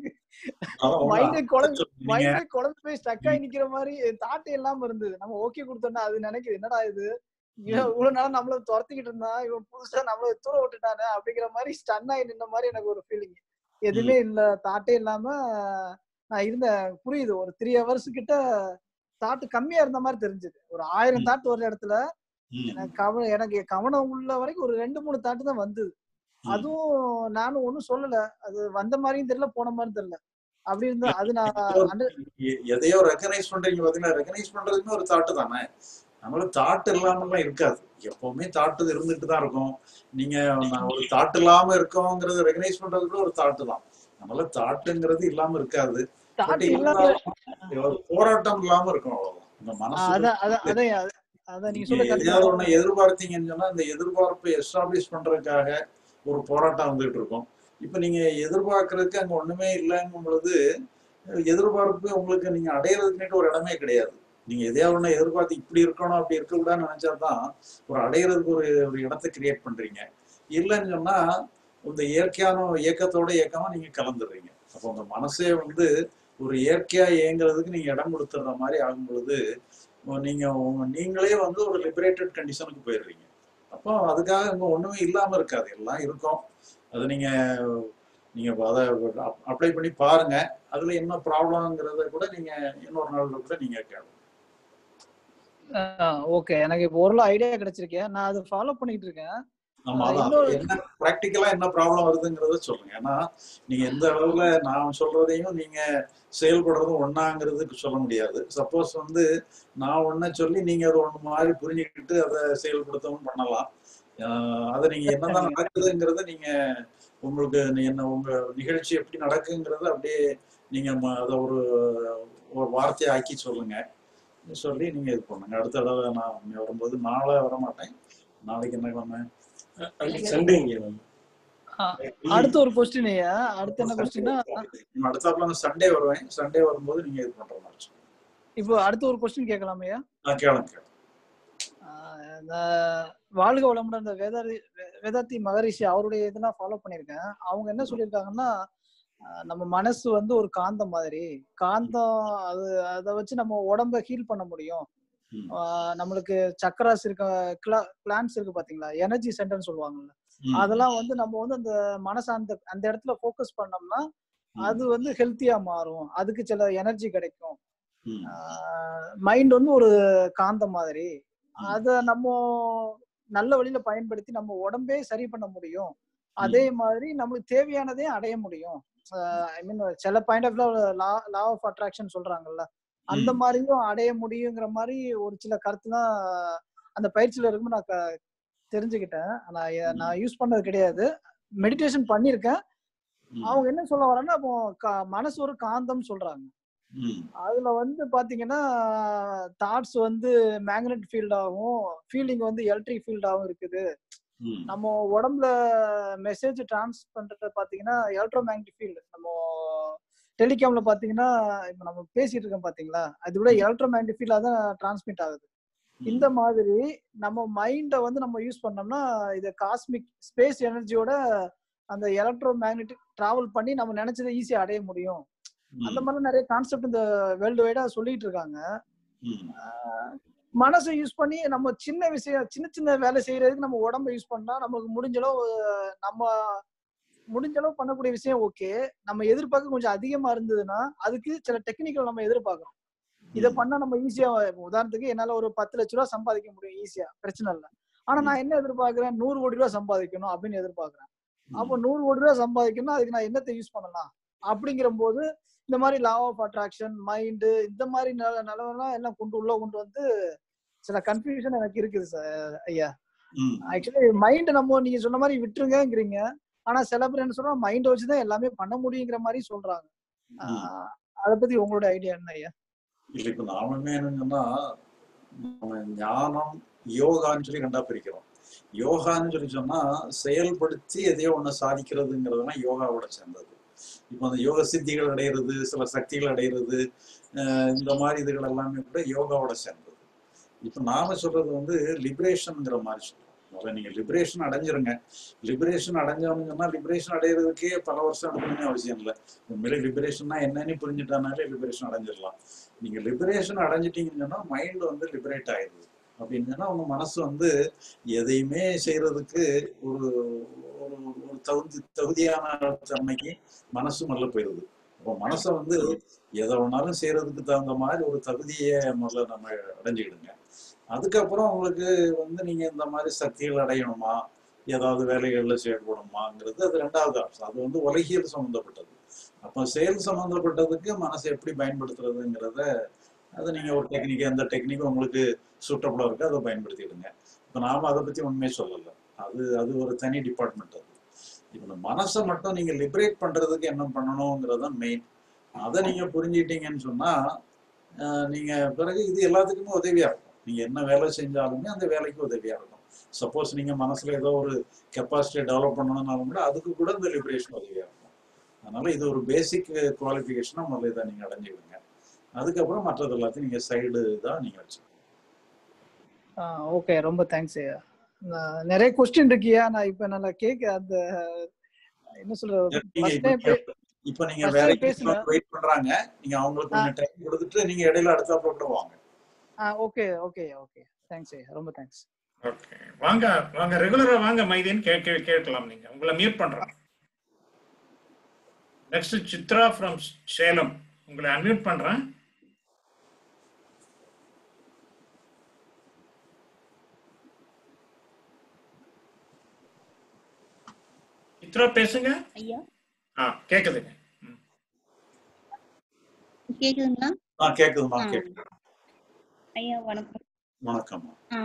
அதான் உங்க மைண்டே குழம்பி நீங்க மைண்டே குழம்பி போய் ஸ்டக் ஆகி நிக்கிற மாதிரி தாட்டே இல்லாம இருந்தது நம்ம ஓகே கொடுத்தோம்னா அது நினைக்குது என்னடா இது இவன் இவ்வளவு நாள் நம்மள துரத்திக்கிட்டு இருந்தான் இவன் புதுசா நம்மள தூர விட்டுட்டானே அப்படிங்கிற மாதிரி ஸ்டன் ஆகி நின்ன மாதிரி எனக்கு ஒரு ஃபீலிங் எதுவுமே இல்ல தாட்டே இல்லாம நான் இருந்தேன் புரியுது ஒரு த்ரீ ஹவர்ஸ் கிட்ட தாட்டு கம்மியா இருந்த மாதிரி தெரிஞ்சது ஒரு ஆயிரம் ம். தாட்டு ஒரு இடத்துல ம், எனக்கு கவனம் எனக்கு கவனம் உள்ள வரைக்கும் ஒரு ரெண்டு மூணு தாட்டு தான் வந்தது ம். அதுவும் நானும் ஒண்ணும் சொல்லல அது வந்த மாதிரியும் தெரியல போன மாதிரி தெரியல அப்படி இருந்தா அது நான் under- எ- எதையோ ரெக்கனைஸ் பண்றீங்க பாத்தீங்களா ரெக்கனைஸ் பண்றதுமே ஒரு தாட்டு தானே நம்மள தாட் இல்லாமலாம் இருக்காது எப்பவுமே தாட்டு இருந்துட்டு தான் இருக்கும் நீங்க நான் ஒரு தாட் இல்லாம இருக்கோங்கிறது ரெக்கனைஸ் பண்றது கூட ஒரு தாட்டு தான் நம்மள தாட்டுங்கிறது இல்லாம இருக்காது பட் தாட்டு இல்லாம இருந்தாலும் ஒரு போராட்டம் இல்லாம இருக்கும் அவ்வளவுதான் இந்த ஆ, மனசு அதான் அதான் அதான் அதான் அதான் நீங்க நீங்க சொல்ல எதையாவது கரெக்ட் ஒண்ணு எதிர்பார்த்தீங்கன்னு சொன்னா இந்த எதிர்பார்ப்பை எஸ்டாப்ளிஷ் பண்றதுக்காக ஒரு போராட்டம் வந்துட்டு இருக்கும் இப்ப நீங்க எதிர்பார்க்கறதுக்கு அங்க ஒண்ணுமே இல்லைங்கும் பொழுது எதிர்பார்ப்பு உங்களுக்கு நீங்க அடையிறதுக்குன்னு ஒரு இடமே கிடையாது நீங்க எதையாவது ஒண்ணு எதிர்பார்த்து இப்படி இருக்கணும் அப்படி இருக்கக்கூடாதுன்னு நினைச்சாதான் ஒரு அடையிறதுக்கு ஒரு ஒரு இடத்தை கிரியேட் பண்றீங்க இல்லைன்னு சொன்னா இந்த இயற்கையான இயக்கத்தோட இயக்கமா நீங்க கலந்துடுறீங்க அப்போ உங்க மனசே வந்து ஒரு இயற்கையா இயங்குறதுக்கு நீங்க இடம் கொடுத்துடுற மாதிரி ஆகும் பொழுது நீங்க உங்க- நீங்களே வந்து ஒரு லிபரேட்டட் கண்டிஷனுக்கு போயிடுறீங்க அப்போ அதுக்காக இங்க ஒண்ணுமே இல்லாம இருக்காது எல்லாம் இருக்கும் அது நீங்க நீங்க அதை அப்ளை பண்ணி பாருங்க அதுல என்ன ப்ராப்ளம்ங்கிறத கூட நீங்க இன்னொரு நாள்ல கூட நீங்க கேளுங்க ஓகே எனக்கு இப்போ ஒரு ஐடியா கிடைச்சிருக்கேன் நான் அதை ஃபாலோ பண்ணிட்டு இருக்கேன் ஆமா ஆஹ் அதான் இன்னொரு என்ன ப்ராக்டிக்கலா என்ன ப்ராப்ளம் வருதுங்கிறத சொல்லுங்க ஏன்னா நீங்க எந்த அளவுல நான் சொல்றதையும் நீங்க செயல்படுறதும் ஒண்ணாங்கிறதுக்கு சொல்ல முடியாது சப்போஸ் வந்து நான் ஒன்ன சொல்லி நீங்க அதை ஒண்ணு மாதிரி புரிஞ்சுக்கிட்டு அதை செயல்படுத்தவும் பண்ணலாம் ஆஹ் அதை நீங்க என்னதான் நடக்குதுங்கிறத நீங்க உங்களுக்கு நீ என்ன உங்க நிகழ்ச்சி எப்படி நடக்குங்கிறத அப்படியே நீங்க ம- அதை ஒரு ஒரு வார்த்தையை ஆக்கி சொல்லுங்க சொல்லி நீங்க இது பண்ணுங்க அடுத்த தடவை நான் இங்க வரும்போது நாளை வர மாட்டேன் நாளைக்கு என்ன பண்ணேன் அன்னைக்கு சண்டேங்க மேம் அடுத்த ஒரு கொஸ்டின் ஐயா அடுத்து என்ன கொஸ்டின்னா அடுத்தாப்புல நான் சண்டே வருவேன் சண்டே வரும்போது நீங்க இது பண்ற மாதிரி சொல்லுங்க. இப்போ அடுத்த ஒரு கொஸ்டின் கேட்கலாம் ஐயா நான் கேளுங்க கேளுங்க. ஆஹ் இந்த வாழ்க வளமுடன் இந்த வேதாரி வேதாத்தி மகரிஷி அவருடைய இதெல்லாம் ஃபாலோ பண்ணியிருக்கேன் அவங்க என்ன சொல்லியிருக்காங்கன்னா ஆஹ் நம்ம மனசு வந்து ஒரு காந்தம் மாதிரி காந்தம் அது அதை வச்சு நம்ம உடம்ப ஹீல் பண்ண முடியும் ம். ஆஹ் நம்மளுக்கு சக்கராஸ் இருக்க பிளான்ஸ் இருக்கு பாத்தீங்களா எனர்ஜி சென்டர்னு சொல்லுவாங்கல்ல ம். அதெல்லாம் வந்து நம்ம வந்து அந்த மனசை அந்த அந்த இடத்துல ஃபோக்கஸ் பண்ணோம்னா ம். அது வந்து ஹெல்த்தியா மாறும் அதுக்கு சில எனர்ஜி கிடைக்கும் ம். மைண்ட் வந்து ஒரு காந்தம் மாதிரி ம். அத நம்ம நல்ல வழியில பயன்படுத்தி நம்ம உடம்பே சரி பண்ண முடியும் அதே மாதிரி நம்மளுக்கு தேவையானதே அடைய முடியும் ஐ மீன் சில point of law law of attraction சொல்றாங்கல்ல அந்த ம். மாதிரியும் அடைய முடியுங்கிற மாதிரி ஒரு சில கருத்துலாம் அந்த பயிற்சியில இருக்கும்போது நான் க- தெரிஞ்சுக்கிட்டேன் நான் எ- ம். நான் யூஸ் பண்ணது கிடையாது மெடிடேஷன் பண்ணியிருக்கேன் ம். அவங்க என்ன சொல்ல வராங்கன்னா அப்போ கா- மனசு ஒரு காந்தம் சொல்றாங்க ம். அதுல வந்து பாத்தீங்கன்னா தாட்ஸ் வந்து மேக்னெட் ஃபீல்டாகவும் ஃபீலிங் வந்து எலக்ட்ரிக் ஃபீல்டாகவும் இருக்குது ம். நம்ம உடம்புல மெசேஜ் டிரான்ஸ் பண்றது பாத்தீங்கன்னா எலக்ட்ரோ மேக்னெட்டிக் ஃபீல்டு நம்ம டெலிகாம்ல பாத்தீங்கன்னா இப்ப நம்ம பேசிட்டு இருக்கோம் பாத்தீங்களா அது விட எலக்ட்ரோ மேக்னெட்டிக் ஃபீல்டா தான் டிரான்ஸ்மிட் ஆகுது இந்த மாதிரி நம்ம மைண்டை வந்து நம்ம யூஸ் பண்ணோம்னா இது காஸ்மிக் ஸ்பேஸ் எனர்ஜியோட அந்த எலக்ட்ரோ மேக்னெட்டிக் டிராவல் பண்ணி நம்ம நினைச்சதை ஈஸியா அடைய முடியும் அந்த மாதிரி நிறைய கான்செப்ட் இந்த வேர்ல்டு வைடா சொல்லிட்டு இருக்காங்க ம். ஆஹ் மனசை யூஸ் பண்ணி நம்ம சின்ன விஷயம் சின்ன சின்ன வேலை செய்யறதுக்கு நம்ம உடம்ப யூஸ் பண்ணா நமக்கு முடிஞ்ச அளவு நம்ம முடிஞ்ச அளவு பண்ணக்கூடிய விஷயம் ஓகே நம்ம எதிர்பார்க்க கொஞ்சம் அதிகமா இருந்ததுன்னா அதுக்கு சில டெக்னிக்கல் நம்ம எதிர்பார்க்கறோம் இதை பண்ணா நம்ம ஈஸியா உதாரணத்துக்கு என்னால ஒரு பத்து லட்ச ரூபா சம்பாதிக்க முடியும் ஈஸியா பிரச்சனை இல்லை ஆனா நான் என்ன எதிர்பார்க்கறேன் நூறு கோடி ரூபா சம்பாதிக்கணும் அப்படின்னு எதிர்பார்க்கறேன் அப்போ நூறு கோடி ரூபா சம்பாதிக்கணும்னா அதுக்கு நான் என்னத்தை யூஸ் பண்ணலாம் அப்படிங்கிற போது இந்த மாதிரி லா ஆஃப் அட்ராக்ஷன் மைண்டு இந்த மாதிரி நில நிலவெல்லாம் எல்லாம் கொண்டு உள்ள கொண்டு வந்து சில கன்ஃபியூஷன் எனக்கு இருக்குது சார் ஐயா ம். ஆக்சுவலி மைண்ட் நம்ம நீங்க சொன்ன மாதிரி விட்டுருங்கங்கிறீங்க ஆனா சில பேர் என்ன சொல்றாங்க மைண்டை வச்சுதான் எல்லாமே பண்ண முடியுங்கிற மாதிரி சொல்றாங்க ம். ஆஹ் அதை பத்தி உங்களோட ஐடியா என்ன ஐயா இல்ல இப்ப நாமமே என்னங்கன்னா நம்ம ஞானம் யோகான்னு சொல்லி ரெண்டா பிரிக்கிறோம் யோகான்னு சொல்லி சொன்னா செயல்படுத்தி எதையோ ஒண்ணு சாதிக்கிறதுங்கிறதுலாம் யோகாவோட சேர்ந்தது இப்போ அந்த யோக சித்திகள் அடையிறது சில சக்திகள் அடையிறது அஹ் இந்த மாதிரி இதுகள் எல்லாமே கூட யோகாவோட சேர்ந்தது இப்போ நாம சொல்றது வந்து லிபரேஷன்ங்கிற மாதிரி சொல்றோம் முதல்ல நீங்க லிபரேஷன் அடைஞ்சிருங்க லிபரேஷன் அடைஞ்சவனு சொன்னா லிபரேஷன் அடையிறதுக்கே பல வருஷம் எடுக்கணும்னு அவசியம் இல்லை உண்மையிலே லிபரேஷன்னா என்னன்னு புரிஞ்சுட்டானாலே லிபரேஷன் அடைஞ்சிடலாம் நீங்க லிபரேஷன் அடைஞ்சிட்டீங்கன்னு சொன்னா மைண்ட் வந்து லிபரேட் ஆயிடுது அப்படின்னு சொன்னா உங்க மனசு வந்து எதையுமே செய்யறதுக்கு ஒரு ஒரு ஒரு தகுதி தகுதியான தன்மைக்கு மனசு முதல்ல போயிடுது அப்போ மனசை வந்து எதை வேணாலும் செய்யறதுக்கு தகுந்த மாதிரி ஒரு தகுதியை முதல்ல நம்ம அடைஞ்சுக்கிடுங்க அதுக்கப்புறம் உங்களுக்கு வந்து நீங்க இந்த மாதிரி சக்திகள் அடையணுமா ஏதாவது வேலைகள்ல செயல்படணுமாங்கிறது அது ரெண்டாவது ஆப்ஷன் அது வந்து உலகியல் சம்மந்தப்பட்டது அப்போ செயல் சம்மந்தப்பட்டதுக்கு மனசை எப்படி பயன்படுத்துறதுங்கிறத அது நீங்க ஒரு டெக்னிக் அந்த டெக்னிக் உங்களுக்கு சூட்டபுளா இருக்கு அதை பயன்படுத்திடுங்க இப்போ நாம அதை பத்தி உண்மையே சொல்லலை அது அது ஒரு தனி டிபார்ட்மெண்ட் அது இப்போ இந்த மனசை மட்டும் நீங்க லிபரேட் பண்றதுக்கு என்ன பண்ணணுங்கிறது தான் மெயின் அதை நீங்க புரிஞ்சுக்கிட்டீங்கன்னு சொன்னா ஆஹ் நீங்க பிறகு இது எல்லாத்துக்குமே உதவியா இருக்கும் நீங்க என்ன வேலை செஞ்சாலுமே அந்த வேலைக்கு உதவியா இருக்கும் சப்போஸ் நீங்க மனசுல ஏதோ ஒரு கெப்பாசிட்டியை டெவலப் பண்ணணும்னாலும் கூட அதுக்கு கூட இந்த லிபரேஷன் உதவியா இருக்கும் அதனால இது ஒரு பேசிக் குவாலிஃபிகேஷனா முதல்ல இதை நீங்க அடைஞ்சுக்கிடுங்க அதுக்கப்புறம் மற்றது எல்லாத்தையும் நீங்க சைடு தான் நீங்க வச்சுக்கணும் ஓகே ரொம்ப தேங்க்ஸ் ஐயா நான் நிறைய கொஸ்டின் இருக்கியா நான் இப்ப நல்லா கேட்க அந்த என்ன சொல்றது நீங்க ஃபர்ஸ்ட் இப்ப டைம் நீங்க- இப்ப நீங்க first வேற time பேசுனேன். வெயிட் பண்றாங்க நீங்க அவங்களுக்கு கொஞ்சம் டைம் கொடுத்துட்டு நீங்க இடையில அடுத்தாப்புல கூட வாங்க ஓகே ஓகே ஓகே தேங்க்ஸ் ஐயா ரொம்ப தேங்க்ஸ் ஓகே வாங்க வாங்க ரெகுலரா வாங்க மைதீன் கேட்க கேட்கலாம் நீங்க உங்களை மியூட் பண்றேன் நெக்ஸ்ட் சித்ரா ஃப்ரம் சேலம் உங்களை அன்மியூட் பண்றேன் சித்ரா பேசுங்க ஐயா ஆ கேக்குதுங்க கேக்குதுங்களா ஆ கேக்குதுமா ஆ. கேக்குது ஐயா வணக்கம் வணக்கம்மா ஆ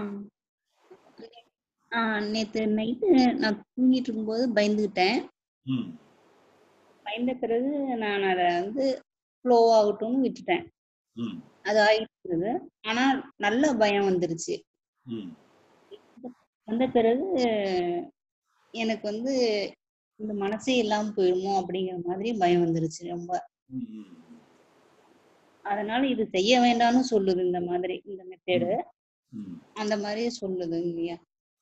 ஆ நேத்து நைட்டு நான் தூங்கிட்டு இருக்கும்போது பயந்துக்கிட்டேன் ம் பயந்த பிறகு நான் அதை வந்து ஃப்ளோ ஆகட்டும்னு விட்டுட்டேன் ம் அது ஆகிட்டு இருக்குது ஆனா நல்ல பயம் வந்துருச்சு ம் வந்த பிறகு எனக்கு வந்து இந்த மனசே இல்லாம போயிடுமோ அப்படிங்கிற மாதிரி பயம் வந்துருச்சு ரொம்ப ம், ம். அதனால இது செய்ய வேண்டாம்னு சொல்லுது இந்த மாதிரி இந்த மெத்தேடு ம். அந்த மாதிரி சொல்லுது இல்லையா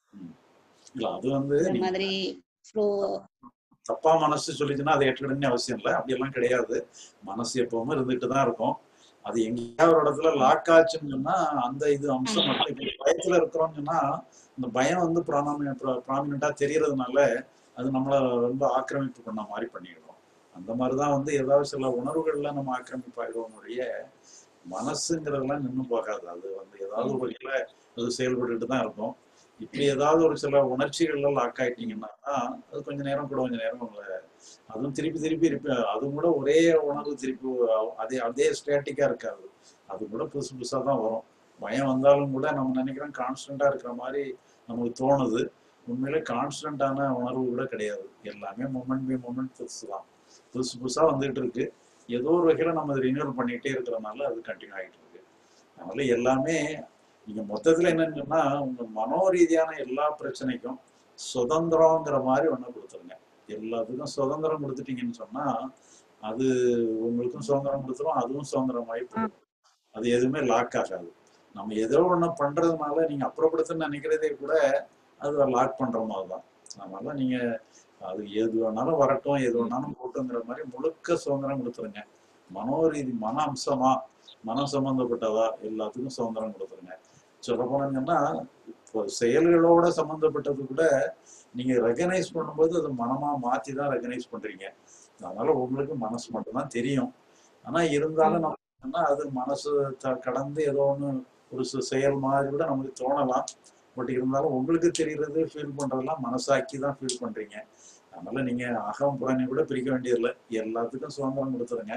இல்ல அது வந்து இந்த நீங்க மாதிரி ஃப்ளோ தப்பா மனசு சொல்லிச்சுன்னா அதை ஏற்றுக்கணும்னு அவசியம் இல்லை அப்படியெல்லாம் கிடையாது மனசு எப்பவுமே இருந்துட்டு தான் இருக்கும் அது எங்கேயாவது ஒரு இடத்துல லாக் ஆச்சுன்னு சொன்னா அந்த இது அம்சம் மட்டும் இப்ப பயத்துல இருக்கிறோம்னு சொன்னா இந்த பயம் வந்து ப்ராமினண்டா தெரியறதுனால அது நம்மள ரொம்ப ஆக்கிரமிப்பு பண்ண மாதிரி பண்ணிடுறோம் அந்த மாதிரிதான் வந்து ஏதாவது சில உணர்வுகள்ல நம்ம ஆக்கிரமிப்பாயிடுவோம் ஒழிய மனசுங்கிறதெல்லாம் நின்று போகாது அது வந்து ஏதாவது ஒரு வகையில அது செயல்பட்டுட்டு தான் இருக்கும் இப்படி ஏதாவது ஒரு சில உணர்ச்சிகள்ல லாக் ஆயிட்டீங்கன்னா அது கொஞ்ச நேரம் கூட கொஞ்ச நேரம் உங்களை அதுவும் திருப்பி திருப்பி இருப்ப அதுவும் கூட ஒரே உணர்வு திருப்பி அதே அதே ஸ்டேட்டிக்கா இருக்காது அது கூட புதுசு புதுசா தான் வரும் பயம் வந்தாலும் கூட நம்ம நினைக்கிறோம் கான்ஸ்டன்டா இருக்கிற மாதிரி நமக்கு தோணுது உண்மையிலே கான்ஸ்டன்டான உணர்வு கூட கிடையாது எல்லாமே மொமெண்ட் பை மொமெண்ட் புதுசு தான் புதுசு புதுசா வந்துட்டு இருக்கு ஏதோ ஒரு வகையில நம்ம அதை ரினியூவல் பண்ணிட்டே இருக்கிறதுனால அது கண்டினியூ ஆகிட்டு இருக்கு அதனால எல்லாமே நீங்க மொத்தத்துல என்னன்னு சொன்னா உங்க மனோ ரீதியான எல்லா பிரச்சனைக்கும் சுதந்திரங்கிற மாதிரி ஒண்ணு கொடுத்துருங்க எல்லாத்துக்கும் சுதந்திரம் கொடுத்துட்டீங்கன்னு சொன்னா அது உங்களுக்கும் சுதந்திரம் கொடுத்துரும் அதுவும் சுதந்திரமாயி போகும் அது எதுவுமே லாக் ஆகாது நம்ம ஏதோ ஒண்ணு பண்றதுனால நீங்க அப்புறப்படுத்துன்னு நினைக்கிறதே கூட அது லாக் பண்ற மாதிரி தான் அதனால நீங்க அது எது வேணாலும் வரட்டும் எது வேணாலும் போட்டுங்கிற மாதிரி முழுக்க சுதந்திரம் கொடுத்துருங்க மனோரீதி மன அம்சமா மனம் சம்பந்தப்பட்டதா எல்லாத்துக்கும் சுதந்திரம் கொடுத்துருங்க சொல்ல போனீங்கன்னா இப்போ செயல்களோட சம்பந்தப்பட்டது கூட நீங்க ரெகனைஸ் பண்ணும்போது அது மனமா மாத்தி தான் ரெகனைஸ் பண்றீங்க அதனால உங்களுக்கு மனசு மட்டும்தான் தெரியும் ஆனா இருந்தாலும் நம்ம என்னன்னா அது மனசு த- கடந்து ஏதோ ஒண்ணு ஒரு சு- செயல் மாதிரி கூட நமக்கு தோணலாம் பட் இருந்தாலும் உங்களுக்கு தெரியறது ஃபீல் பண்றதெல்லாம் மனசாக்கி தான் ஃபீல் பண்றீங்க அதனால நீங்க அகம் புறனை கூட பிரிக்க வேண்டியதில்லை எல்லாத்துக்கும் சுதந்திரம் கொடுத்துருங்க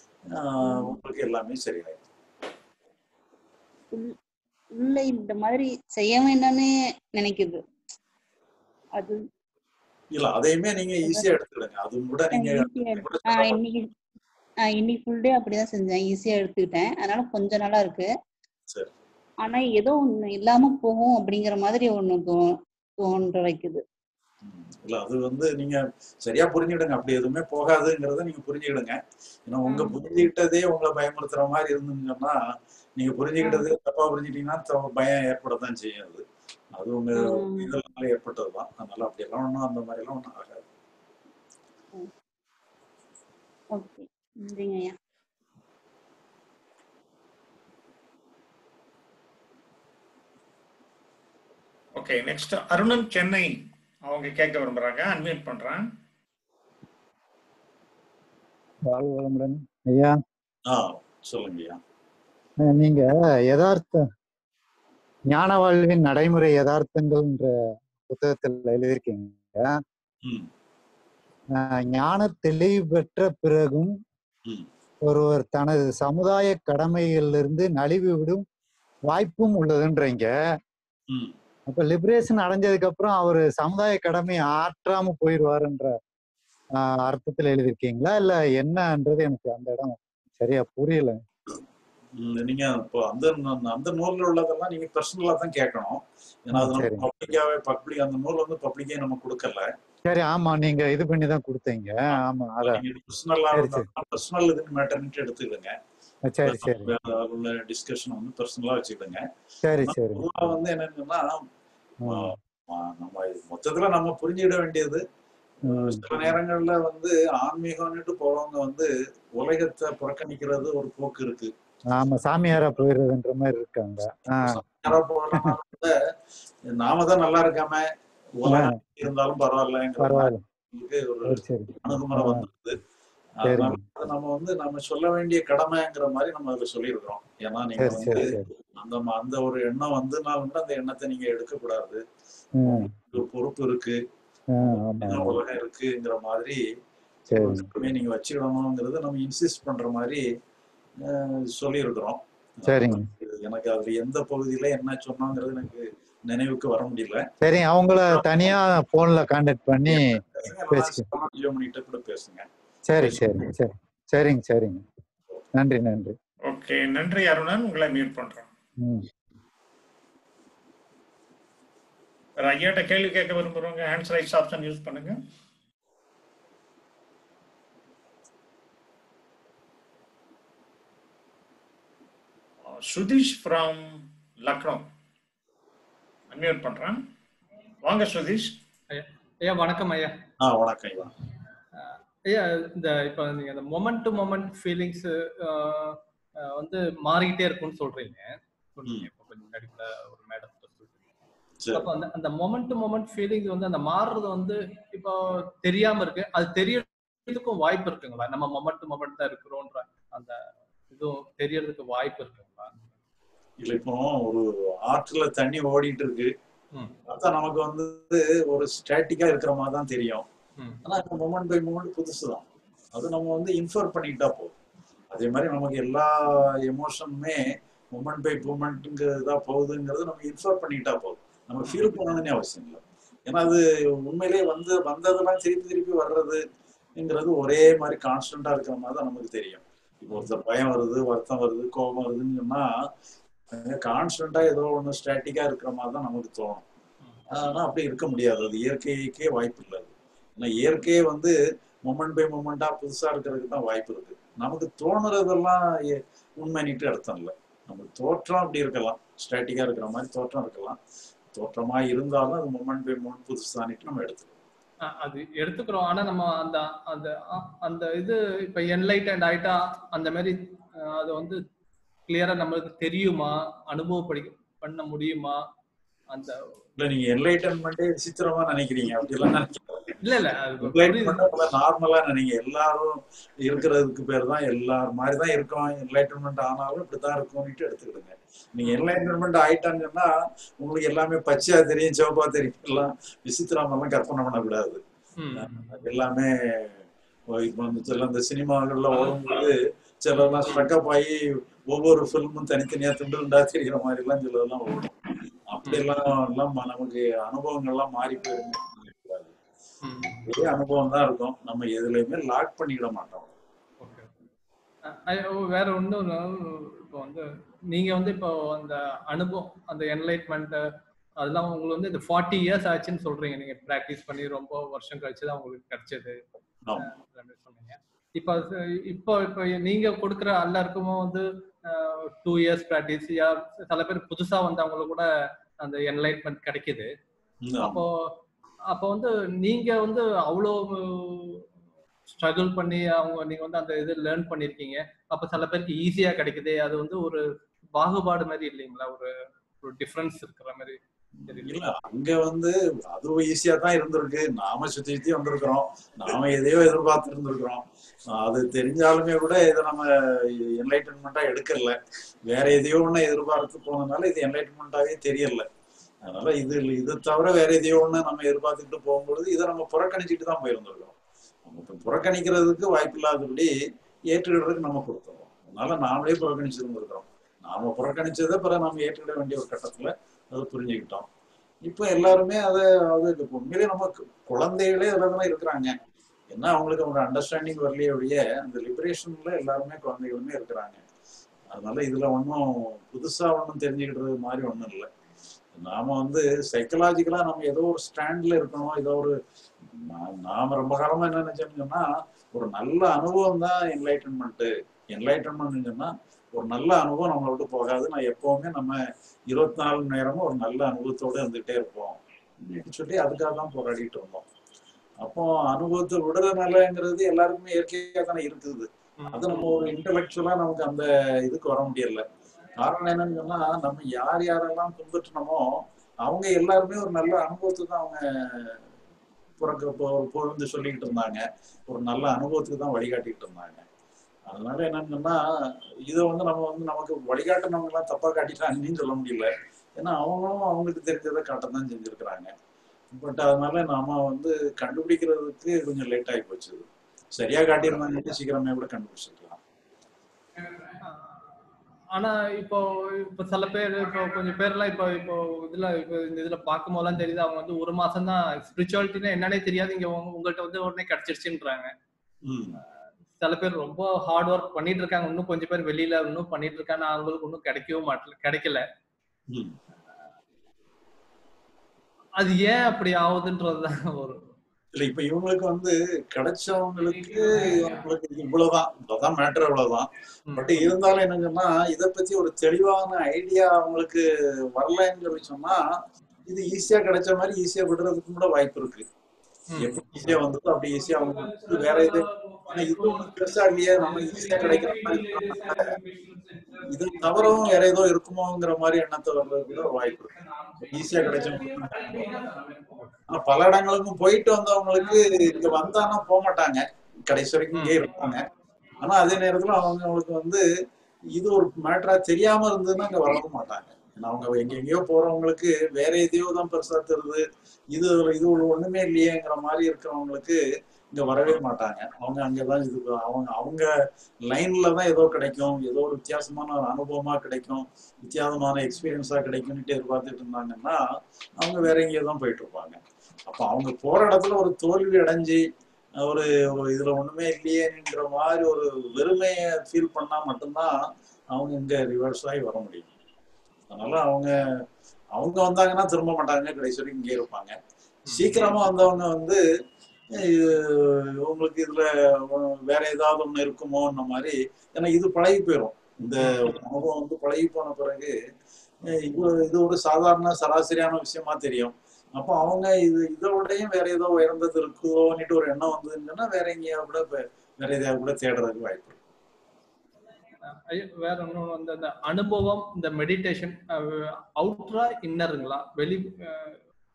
ஆஹ் உங்களுக்கு எல்லாமே சரியாயிடும் உள்- உள்ள இந்த மாதிரி செய்ய வேண்டாம்னு நினைக்குது அது இல்ல அதையுமே நீங்க ஈஸியா எடுத்துக்கிடுங்க அதுவும் கூட நீங்க ஈஸியா ஆஹ் இன்னைக்கு ஆஹ் இன்னைக்கு ஃபுல் டே அப்படிதான் செஞ்சேன் ஈஸியா எடுத்துக்கிட்டேன் அதனால கொஞ்ச நாளா இருக்கு சரி ஆனா ஏதோ ஒண்ணு இல்லாம போகும் அப்படிங்கிற மாதிரி ஒண்ணு தோ தோன்ற வைக்குது ம். இல்ல அது வந்து நீங்க சரியா புரிஞ்சுக்கிடுங்க அப்படி எதுவுமே போகாதுங்கிறத நீங்க புரிஞ்சுக்கிடுங்க ஏன்னா உங்க புரிஞ்சுக்கிட்டதே உங்களை பயமுறுத்துற மாதிரி இருந்துன்னு சொன்னா நீங்க புரிஞ்சுக்கிட்டது தப்பா புரிஞ்சுட்டீங்கன்னா த- பயம் ஏற்படத்தான் செய்யும் அது அது உங்க ஆஹ் இதனால ஏற்பட்டதுதான் அதனால அப்படியெல்லாம் ஒண்ணும் அந்த மாதிரி எல்லாம் ஒண்ணும் ஆகாது ஓகே நன்றிங்க ஐயா ஓகே நெக்ஸ்ட் அருணன் சென்னை அவங்க கேட்க விரும்புறாங்க அன்மியூட் பண்றேன் வாழ்க வளமுடன் ஐயா ஆ சொல்லுங்கய்யா அஹ் நீங்க யதார்த்த ஞான வாழ்வின் நடைமுறை யதார்த்தங்கள்ன்ற புத்தகத்தில் எழுதியிருக்கீங்க ம் அஹ் ஞான தெளிவு பெற்ற பிறகும் ம் ஒருவர் தனது சமுதாய கடமைகளிலிருந்து நழுவி விடும் வாய்ப்பும் உள்ளதுன்றீங்க ம் அப்ப லிபரேஷன் அடைஞ்சதுக்கு அப்புறம் அவர் சமுதாய கடமையை ஆற்றாம போயிடுவாருன்ற ஆஹ் அர்த்தத்துல எழுதியிருக்கீங்களா இல்ல என்னன்றது எனக்கு அந்த இடம் சரியா புரியல ம், நீங்க இப்போ அந்த ந- அந்த நூல்ல உள்ளதெல்லாம் நீங்க பர்சனலா தான் கேட்கணும் ஏன்னா அது சரி. நம்ம பப்ளிக்காவே பப்ளிக் அந்த நூல் வந்து பப்ளிக்கே நம்ம கொடுக்கல சரி ஆமா நீங்க இது பண்ணி தான் கொடுத்தீங்க ஆமா அதான் நீங்க பர்சனலா சரி, சரி. பர்சனல் இதுன்னு மேட்டர்ன்ட்டு எடுத்துக்கிடுங்க சரி சரி அதுல உள்ள டிஸ்கஷன் வந்து பர்சனலா வச்சுக்கிடுங்க சரி சரி பொதுவா வந்து என்னன்னா ம், ஆஹ் நம்ம இது மொத்தத்துல நம்ம புரிஞ்சுக்கிட வேண்டியது ம், சில நேரங்கள்ல வந்து ஆன்மீகம்னுட்டு போறவங்க வந்து உலகத்தை புறக்கணிக்கிறது ஒரு போக்கு இருக்கு ஆமா சாமியாரா போயிடுறதுன்ற மாதிரி இருக்காங்க ஆஹ் யாரோ போகலன்னா கூட நாம தான் நல்லா இருக்காம உலகம் இருந்தாலும் பரவாயில்லங்கிற பரவாயில்ல மாதிரி ஒரு சரி சரி அணுகுமுறை ஆ. வந்துருது சரி அதனால அது நம்ம வந்து நம்ம சொல்ல வேண்டிய கடமைங்கிற மாதிரி நம்ம அதுல சொல்லியிருக்கிறோம் ஏன்னா நீங்க சரி சரி வந்து சரி அந்த ம- அந்த ஒரு எண்ணம் வந்துனாலும் கூட அந்த எண்ணத்தை நீங்க எடுக்கக்கூடாது ம் ஒரு பொறுப்பு இருக்கு ஆ, ஆமா இதுதான் ஆமா உலகம் இருக்குங்கிற மாதிரி சரி எப்பவுமே நீங்க வச்சுக்கணுங்கிறத நம்ம இன்சிஸ்ட் பண்ற மாதிரி அஹ், சொல்லியிருக்கிறோம் சரிங்க எனக்கு அதுல எந்த பகுதியில என்ன சொன்னோங்கிறது எனக்கு நினைவுக்கு வர முடியல சரி அவங்கள தனியா போன்ல கான்டாக்ட் பண்ணி பேசிக்க ஜியோமணிகிட்ட கூட பேசுங்க சரி சரி சரி சரிங்க சரிங்க நன்றி நன்றி ஓகே நன்றி அருணன் உங்களை மியூட் பண்றோம் ம் வேற ஐயாட்ட கேள்வி கேட்க விரும்புறவங்க ஹேண்ட்ஸ் ரைஸ் ஆப்ஷன் யூஸ் பண்ணுங்க சுதீஷ் ஃப்ரம் லக்னோ அன்மியூட் பண்றேன் வாங்க சுதீஷ் ஐயா ஐயா வணக்கம் ஐயா ஆ வணக்கம் ஐயா ஐயா இந்த இப்போ நீங்க அந்த மொமெண்ட் டு மொமெண்ட் ஃபீலிங்ஸ் வந்து மாறிக்கிட்டே இருக்கும்னு சொல்றீங்க சொன்னீங்க இப்போ கொஞ்சம் முன்னாடி கூட ஒரு மேடத்துல சொல்றீங்க சரி அப்போ அந்த அந்த மொமெண்ட் டு மொமெண்ட் ஃபீலிங்ஸ் வந்து அந்த மாறுறது வந்து இப்போ தெரியாம இருக்கு அது தெரியறதுக்கும் வாய்ப்பு இருக்குங்களா நம்ம மொமெண்ட் டு மொமெண்ட் தான் இருக்கிறோன்ற அந்த இதுவும் தெரியறதுக்கு வாய்ப்பு இருக்குங்களா இல்ல இப்போ ஒரு ஆற்றுல தண்ணி ஓடிட்டு இருக்கு ம் அதான் நமக்கு வந்து ஒரு ஸ்டாட்டிக்கா இருக்கிற மாதிரி தான் தெரியும் ம் ஆனா இப்போ மூமெண்ட் பை மூமெண்ட் புதுசு தான் அது நம்ம வந்து இன்ஃபர் பண்ணிக்கிட்டா போதும் அதே மாதிரி நமக்கு எல்லா எமோஷனுமே மூமெண்ட் பை மூமெண்ட்டுங்கிறதா போகுதுங்கிறது நம்ம இன்ஃபர் பண்ணிக்கிட்டா போதும் நம்ம ஃபீல் பண்ணணும்னே அவசியம் இல்லை ஏன்னா அது உண்மையிலேயே வந்து வந்ததெல்லாம் திருப்பி திருப்பி வர்றதுங்கிறது ஒரே மாதிரி கான்ஸ்டன்டா இருக்கிற மாதிரி தான் நமக்கு தெரியும் இப்போ ஒருத்தர் பயம் வருது வருத்தம் வருது கோபம் வருதுன்னு சொன்னா கான்ஸ்டன்டா ஏதோ ஒன்று ஸ்டாட்டிக்கா இருக்கிற மாதிரி தான் நமக்கு தோணும் ஆனா அப்படி இருக்க முடியாது அது இயற்கைக்கே வாய்ப்பு இல்லை அது ஏன்னா இயற்கையே வந்து மொமெண்ட் பை மொமெண்டா புதுசா இருக்கிறதுக்கு தான் வாய்ப்பு இருக்கு நமக்கு தோணுறதெல்லாம் எ- உண்மைன்னுட்டு அர்த்தம் இல்லை நமக்கு தோற்றம் அப்படி இருக்கலாம் ஸ்டாட்டிக்கா இருக்கிற மாதிரி தோற்றம் இருக்கலாம் தோற்றமா இருந்தாலும் அது மொமெண்ட் பை மொமெண்ட் புதுசானிட்டு நம்ம எடுத்துக்கலாம் அ- அது எடுத்துக்கிறோம் ஆனா நம்ம அந்த அந்த அ- அந்த இது இப்ப என்லைட்டன்ட் ஆயிட்டா அந்த மாதிரி அஹ், அது வந்து கிளியரா நம்மளுக்கு தெரியுமா அனுபவப்படி பண்ண முடியுமா அந்த இல்ல நீங்க என்லைட்டன்மெண்டே விசித்திரமா நினைக்கிறீங்க அப்படிலாம் நினைக்கிறீங்க இல்ல இல்ல அது புரியுது என்லைட்மெண்ட் நார்மலா நினைங்க எல்லாரும் இருக்கிறதுக்கு பேர் தான் எல்லாரும் மாதிரி தான் இருக்கோம் என்லைட்டன்மெண்ட் ஆனாலும் இப்படிதான் இருக்கும்னுட்டு எடுத்துக்கிடுங்க நீங்க என்லைட்டன்மெண்ட் ஆயிட்டான்னு சொன்னா உங்களுக்கு எல்லாமே பச்சையா தெரியும் சிவப்பா தெரியும் எல்லாம் விசித்திரமெல்லாம் கற்பனை பண்ணக்கூடாது ம், எல்லாமே இப்போ வந்து சில இந்த சினிமாக்கள்ல ஓடும்போது சிலர்லாம் ஸ்ட்ரக்அப் ஆகி ஒவ்வொரு ஃபில்மும் தனித்தனியா துண்டு துண்டா தெரிகிற மாதிரி எல்லாம் சிலதெல்லாம் ஓடும் அப்படியெல்லாம் எல்லாம் நமக்கு அனுபவங்கள்லாம் மாறி போயிருங்க ம். ஒரே அனுபவம் தான் இருக்கும் நம்ம எதுலையுமே லாக் பண்ணிக்கிட மாட்டோம் Okay. அஹ் அஹ் வேற ஒன்றும் இப்போ வந்து நீங்க வந்து இப்போ அந்த அனுபவம் அந்த என்லைட்மெண்ட் அதெல்லாம் உங்களுக்கு வந்து இந்த ஃபார்ட்டி இயர்ஸ் ஆச்சுன்னு சொல்றீங்க நீங்க ப்ராக்டிஸ் பண்ணி ரொம்ப வருஷம் கழிச்சு தான் உங்களுக்கு கிடைச்சது ஆமா. அஹ் சொன்னீங்க இப்போ அது- இப்போ இப்போ நீங்க கொடுக்குற எல்லாருக்குமே வந்து டூ இயர்ஸ் ப்ராக்டிஸ் சில பேர் புதுசா வந்தவங்களுக்கு கூட அந்த என்லைட்மெண்ட் கிடைக்குது ம், ஆமா. அப்போ அப்போ வந்து நீங்க வந்து அவ்வளோ ஸ்ட்ரகிள் பண்ணி அவங்க நீங்க வந்து அந்த இது லேர்ன் பண்ணிருக்கீங்க அப்ப சில பேருக்கு ஈஸியா கிடைக்குது அது வந்து ஒரு பாகுபாடு மாதிரி இல்லைங்களா ஒரு ஒரு டிஃபரன்ஸ் இருக்கிற மாதிரி தெரியல இல்ல அங்க வந்து அதுவும் ஈஸியா தான் இருந்திருக்கு நாம சுத்தி சுத்தி வந்திருக்கிறோம் நாம எதையோ எதிர்பார்த்து இருந்திருக்கிறோம் அது தெரிஞ்சாலுமே கூட இதை நம்ம என்லைட்டன்மெண்டா எடுக்கல வேற எதையோ ஒண்ணு எதிர்பார்த்து போனதுனால இது என்லைட்டன்மெண்டாவே தெரியல அதனால இது இது தவிர வேற எதையோ ஒண்ணு நம்ம எதிர்பார்த்துக்கிட்டு போகும்பொழுது இதை நம்ம புறக்கணிச்சுட்டு தான் போயிருந்திருக்கோம் நம்ம இப்ப புறக்கணிக்கிறதுக்கு வாய்ப்பு இல்லாதபடி ஏற்றுக்கிறதுக்கு நம்ம கொடுத்துறோம் அதனால நாமளே புறக்கணிச்சிருந்திருக்கிறோம் நாம புறக்கணிச்சதை பிறகு நம்ம ஏற்றுக்கிட வேண்டிய ஒரு கட்டத்துல அதை புரிஞ்சுக்கிட்டோம் இப்போ எல்லாருமே அதை அது இப்ப உண்மையிலே நம்ம கு- குழந்தைகளே அதில் தான் இருக்கிறாங்க என்ன அவங்களுக்கு ஒரு அண்டர்ஸ்டாண்டிங் வரலையே ஒழிய அந்த லிபரேஷன்ல எல்லாருமே குழந்தைகளுமே இருக்கிறாங்க அதனால இதுல ஒன்றும் புதுசா ஒன்றும் தெரிஞ்சுக்கிட்டது மாதிரி ஒன்றும் இல்லை நாம வந்து சைக்கலாஜிக்கலா நம்ம ஏதோ ஒரு ஸ்டாண்ட்ல இருக்கணும் ஏதோ ஒரு நா- நாம ரொம்ப காலமா என்ன நினைச்சோம்னு சொன்னா ஒரு நல்ல அனுபவம் தான் என்லைட்டன்மெண்ட் என்லைட்டன்மெண்ட் சொன்னா ஒரு நல்ல அனுபவம் நம்மளை விட்டு போகாது நான் எப்பவுமே நம்ம இருபத்தி நாலு மணி நேரமும் ஒரு நல்ல அனுபவத்தோட இருந்துகிட்டே இருப்போம் அப்படின்னு சொல்லி அதுக்காக தான் போராடிட்டு இருந்தோம் அப்போ அனுபவத்தை விடுறதுனாலங்கிறது எல்லாருக்குமே இயற்கையா தானே இருக்குது அது நம்ம ஒரு இன்டலெக்சுவலா நமக்கு அந்த இதுக்கு வர முடியல காரணம் என்னன்னு சொன்னா நம்ம யார் யாரெல்லாம் பின்பற்றினோமோ அவங்க எல்லாருமே ஒரு நல்ல அனுபவத்தை தான் அவங்க புறக்க பொ- பொழுது சொல்லிக்கிட்டு இருந்தாங்க ஒரு நல்ல அனுபவத்துக்கு தான் வழிகாட்டிட்டு இருந்தாங்க அதனால என்னன்னு சொன்னா இதை வந்து நம்ம வந்து நமக்கு வழிகாட்டினவங்க எல்லாம் தப்பா காட்டிட்டாங்கன்னு சொல்ல முடியல ஏன்னா அவங்களும் அவங்களுக்கு தெரிஞ்சதை காட்டத்தான் செஞ்சிருக்கிறாங்க பட் அதனால நாம வந்து கண்டுபிடிக்கிறதுக்கு கொஞ்சம் லேட் ஆகி போச்சு சரியா காட்டியிருந்தாங்க சீக்கிரமே கூட கண்டுபிடிச்சிருக்கலாம் ஆனா இப்போ இப்போ சில பேர் இப்போ கொஞ்சம் பேர்லாம் இப்போ இப்போ இதுல இப்போ இந்த இதுல பார்க்கும் போதெல்லாம் தெரியுது அவங்க வந்து ஒரு மாசம் தான் ஸ்பிரிச்சுவாலிட்டினா என்னன்னே தெரியாது இங்க உங்க- உங்கள்ட்ட வந்து உடனே கிடைச்சிருச்சுன்றாங்க ம் சில பேர் ரொம்ப ஹார்ட் ஒர்க் பண்ணிட்டு இருக்காங்க இன்னும் கொஞ்சம் பேர் வெளியில இன்னும் பண்ணிட்டு இருக்காங்க ஆனா அவங்களுக்கு இன்னும் கிடைக்கவும் மாட்டல கிடைக்கல ம் அது ஏன் அப்படி ஆகுதுன்றதுதான் ஒரு இல்ல இப்ப இவங்களுக்கு வந்து கிடைச்சவங்களுக்கு அவங்களுக்கு இவ்வளவுதான் இவ்வளவுதான் மேட்டர் இவ்வளவுதான் ம். பட் இருந்தாலும் என்னங்கன்னா இத பத்தி ஒரு தெளிவான ஐடியா அவங்களுக்கு வரலன்னு சொல்லி சொன்னா இது ஈஸியா கிடைச்ச மாதிரி ஈஸியா விடுறதுக்கு கூட வாய்ப்பு இருக்கு ம். எப்படி ஈஸியா வந்ததோ அப்படி ஈஸியா அவங்க வந்து வேற இது ஆனா இது ஒண்ணு பெருசா இல்லையே நம்ம ஈஸியா கிடைக்கிற மாதிரி இருக்கறதுனால இது தவறும் வேற ஏதோ இருக்குமோங்கிற மாதிரி எண்ணத்தை வர்றது கூட ஒரு வாய்ப்பு இருக்கு ஈஸியா கிடைச்சவங்களுக்கு ஆனா பல இடங்களுக்கும் போயிட்டு வந்தவங்களுக்கு இங்க வந்தானா போக மாட்டாங்க கடைசி வரைக்கும் இங்கே இருப்பாங்க ஆனா அதே நேரத்துல அவங்களுக்கு வந்து இது ஒரு மேட்டரா தெரியாம இருந்ததுன்னா அங்க வரவும் மாட்டாங்க ஏன்னா அவங்க எங்கெங்கயோ போறவங்களுக்கு வேற எதையோ தான் பெருசா தெரியுது இது இது ஒரு ஒண்ணுமே இல்லையேங்கிற மாதிரி இருக்கிறவங்களுக்கு இங்க வரவே மாட்டாங்க அவங்க அங்கதான் இது அவங்க அவங்க லைன்ல தான் ஏதோ கிடைக்கும் ஏதோ ஒரு வித்தியாசமான ஒரு அனுபவமா கிடைக்கும் வித்தியாசமான எக்ஸ்பீரியன்ஸா கிடைக்கும்னுட்டு எதிர்பார்த்துட்டு இருந்தாங்கன்னா அவங்க வேற எங்கேயோ தான் போயிட்டு இருப்பாங்க அப்ப அவங்க போற இடத்துல ஒரு தோல்வி அடைஞ்சு ஒரு ஒரு இதுல ஒண்ணுமே இல்லையேன்ற மாதிரி ஒரு வெறுமையை ஃபீல் பண்ணா மட்டும்தான் அவங்க இங்க ரிவர்ஸ் ஆகி வர முடியும் அதனால அவங்க அவங்க வந்தாங்கன்னா திரும்ப மாட்டாங்க கடைசி வரைக்கும் இங்கே இருப்பாங்க சீக்கிரமா வந்தவங்க வந்து அஹ் உங்களுக்கு இதுல வேற ஏதாவது ஒண்ணு இருக்குமோன்ற மாதிரி ஏன்னா இது பழகி போயிடும் இந்த அனுபவம் வந்து பழகி போன பிறகு அஹ் இது இது ஒரு சாதாரண சராசரியான விஷயமா தெரியும் அப்போ அவங்க இது இதோடயும் வேற ஏதோ உயர்ந்தது இருக்குதோன்னுட்டு ஒரு எண்ணம் வந்ததுன்னா வேற எங்கேயா கூட இப்ப வேற எதையாவது கூட தேடுறதுக்கு வாய்ப்பு இருக்கு ஐயோ, வேற ஒன்றும் வந்து அந்த அனுபவம் இந்த மெடிடேஷன் அவுட்ரா இன்னருங்களா வெளி அஹ்,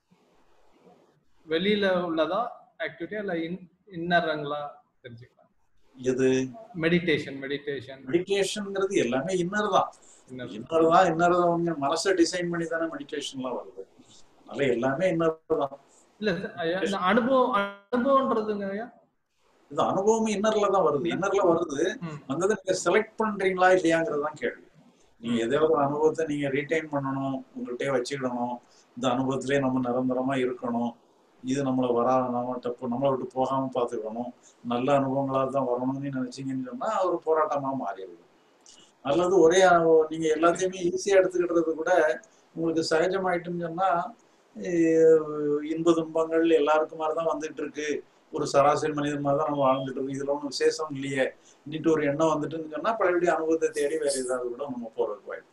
வெளியில உள்ளதா ஆக்டிவிட்டியா இல்ல இன் இன்னருங்களா தெரிஞ்சுக்கலாம் எது மெடிடேஷன் மெடிடேஷன் மெடிடேஷன்ங்கிறது எல்லாமே இன்னர் தான் இன்னர் இன்னர் தான் இன்னர் தான் உங்க மனசை டிசைன் பண்ணி தானே மெடிடேஷன்லாம் வருது அதனால எல்லாமே இன்னர் தான் இல்ல sir, ஐயா, இந்த அனுபவம் அனுபவம்ன்றதுங்க ஐயா இது அனுபவம் இன்னர்ல தான் வருது இன்னர்ல வருது ம். வந்ததை நீங்க செலக்ட் பண்றீங்களா இல்லையாங்கிறது தான் கேள்வி நீங்க ஏதாவது ஒரு அனுபவத்தை நீங்க ரீடைன் பண்ணணும் உங்கள்கிட்டயே வச்சுக்கிடணும் இந்த அனுபவத்திலே நம்ம நிரந்தரமா இருக்கணும் இது நம்மளை வரா நம்ம தப்பு நம்மளை விட்டு போகாம பார்த்துக்கணும் நல்ல அனுபவங்களா தான் வரணும்னு நினைச்சீங்கன்னு சொன்னா ஒரு போராட்டமா மாறிடுது அல்லது ஒரே அனுபவம் நீங்க எல்லாத்தையுமே ஈஸியா எடுத்துக்கிட்டது கூட உங்களுக்கு சகஜமாயிட்டுன்னு சொன்னா அஹ் இன்ப துன்பங்கள் எல்லாருக்கும் மாதிரி தான் வந்துட்டு இருக்கு ஒரு சராசரி மனிதன் மாதிரி தான் நம்ம வாழ்ந்துட்டு இருக்கோம் இதுல ஒன்றும் விசேஷம் இல்லையே இன்னிட்டு ஒரு எண்ணம் வந்துட்டுன்னு சொன்னா பழையபடி அனுபவத்தை தேடி வேற ஏதாவது கூட நம்ம போறதுக்கு வாய்ப்பு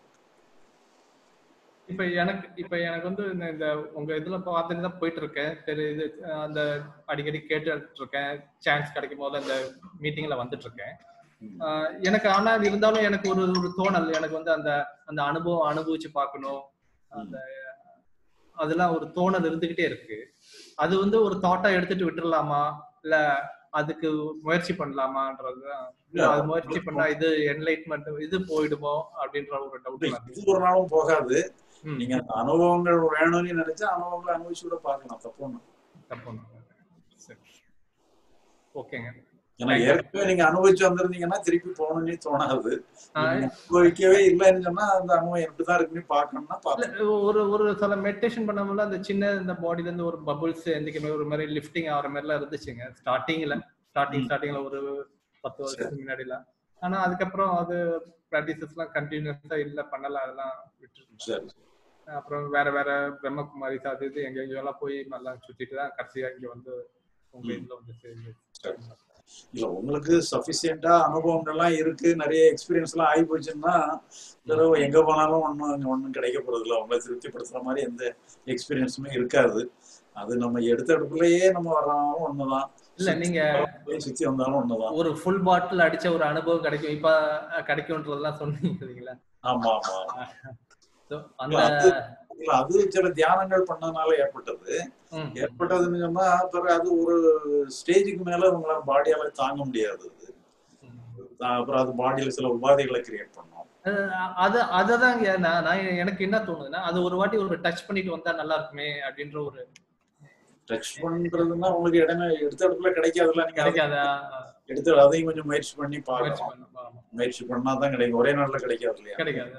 இப்ப எனக்கு இப்ப எனக்கு வந்து இந்த இந்த உங்க இதுல பார்த்துட்டு தான் போயிட்டு இருக்கேன் சரி இது அஹ், அந்த அடிக்கடி கேட்டுட்டு இருக்கேன் சான்ஸ் கிடைக்கும் போது அந்த மீட்டிங்ல வந்துட்டு இருக்கேன் ஆஹ், எனக்கு ஆனா இருந்தாலும் எனக்கு ஒரு ஒரு தோணல் எனக்கு வந்து அந்த அந்த அனுபவம் அனுபவிச்சு பார்க்கணும் அந்த அதெல்லாம் ஒரு தோணல் இருந்துகிட்டே இருக்கு அது வந்து ஒரு தாட்டா எடுத்துட்டு விட்டுறலாமா இல்ல அதுக்கு முயற்சி பண்ணலாமான்றதுதான் இல்ல அது முயற்சி பண்ணா இது என்லைட்மெண்ட் இது போயிடுமோ அப்படின்ற ஒரு டவுட் இது ஒரு நாளும் போகாது ம். நீங்க அந்த அனுபவங்கள் வேணும்னு நினைச்சா அனுபவங்களை அனுபவிச்சு கூட பார்க்கலாம் தப்பு ஒண்ணு தப்பு ஒண்ணும் இல்ல. சரி ஓகேங்க ஏன்னா ஏற்கனவே நீங்க அனுபவிச்சு வந்திருந்தீங்கன்னா திருப்பி போகணும்னு தோணாது ஆஹ் நீங்க அனுபவிக்கவே இல்லைன்னு சொன்னா அந்த அனுபவம் எப்படிதான் இருக்குன்னு பார்க்கணும்னா இல்ல, பார்க்கலாம் ஒரு ஒரு சில மெடிடேஷன் பண்ணும்போது அந்த சின்ன இந்த பாடில இருந்து ஒரு பபுள்ஸ் எந்திக்கிற மாதிரி ஒரு மாதிரி லிஃப்டிங் ஆகிற மாதிரிலாம் இருந்துச்சுங்க ஸ்டார்டிங்ல ஸ்டார்டிங் ம். ஸ்டார்டிங்ல ஒரு பத்து வருஷத்துக்கு முன்னாடிலாம் ஆனா அதுக்கப்புறம் அது ப்ராக்டிசஸ் எல்லாம் கண்டினியூஸா இல்ல பண்ணல அதெல்லாம் விட்டுருந்தேன் சரி அப்புறம் வேற வேற பிரம்மகுமாரி அது இது எங்க எங்கேயோ எல்லாம் போய் நல்லா சுத்திட்டு தான் கடைசியா இங்க வந்து உங்க ம். இதுல வந்து சேர்ந்து சரி. இல்ல உங்களுக்கு சஃபிசியண்டா அனுபவங்கள்லாம் இருக்கு நிறைய எக்ஸ்பீரியன்ஸ் எல்லாம் ஆகி போச்சுன்னா பிறகு எங்க போனாலும் ஒன்றும் அங்க ஒன்றும் கிடைக்க போறது இல்லை உங்களை திருப்திப்படுத்துற மாதிரி எந்த எக்ஸ்பீரியன்ஸுமே இருக்காது அது நம்ம எடுத்த இடத்துலயே நம்ம வர்றோம் ஒண்ணுதான் இல்ல நீங்க போய் சுத்தி வந்தாலும் ஒண்ணுதான் ஒரு ஃபுல் பாட்டில் அடிச்ச ஒரு அனுபவம் கிடைக்கும் இப்ப அஹ், கிடைக்கும்ன்றதெல்லாம் சொன்னீங்க இல்லைங்களா ஆமா ஆமா So, இல்ல, அந்த அது இல்ல அது சில தியானங்கள் பண்ணதுனால ஏற்பட்டது ம், ஏற்பட்டதுன்னு சொன்னா பிறகு அது ஒரு ஸ்டேஜுக்கு மேல உங்களால பாடியால தாங்க முடியாது அது. ம். அப்புறம் அது பாடியில சில உபாதைகளை கிரியேட் பண்ணும் அஹ் அது அததாங்க நான் நான் எனக்கு என்ன தோணுதுன்னா அது ஒரு வாட்டி ஒரு டச் பண்ணிட்டு வந்தா நல்லா இருக்குமே அப்படின்ற ஒரு டச் பண்றதுன்னா உங்களுக்கு இடமே எடுத்த இடத்துல கிடைக்காதுல்ல நீங்க அதை கிடைக்காதா எடுத்து அதையும் கொஞ்சம் முயற்சி பண்ணி முயற்சி பார்க்கணும் பண்ணும் ஆமா. முயற்சி பண்ணா தான் கிடைக்கும் ஒரே நாள்ல கிடைக்காது இல்லையா கிடைக்காது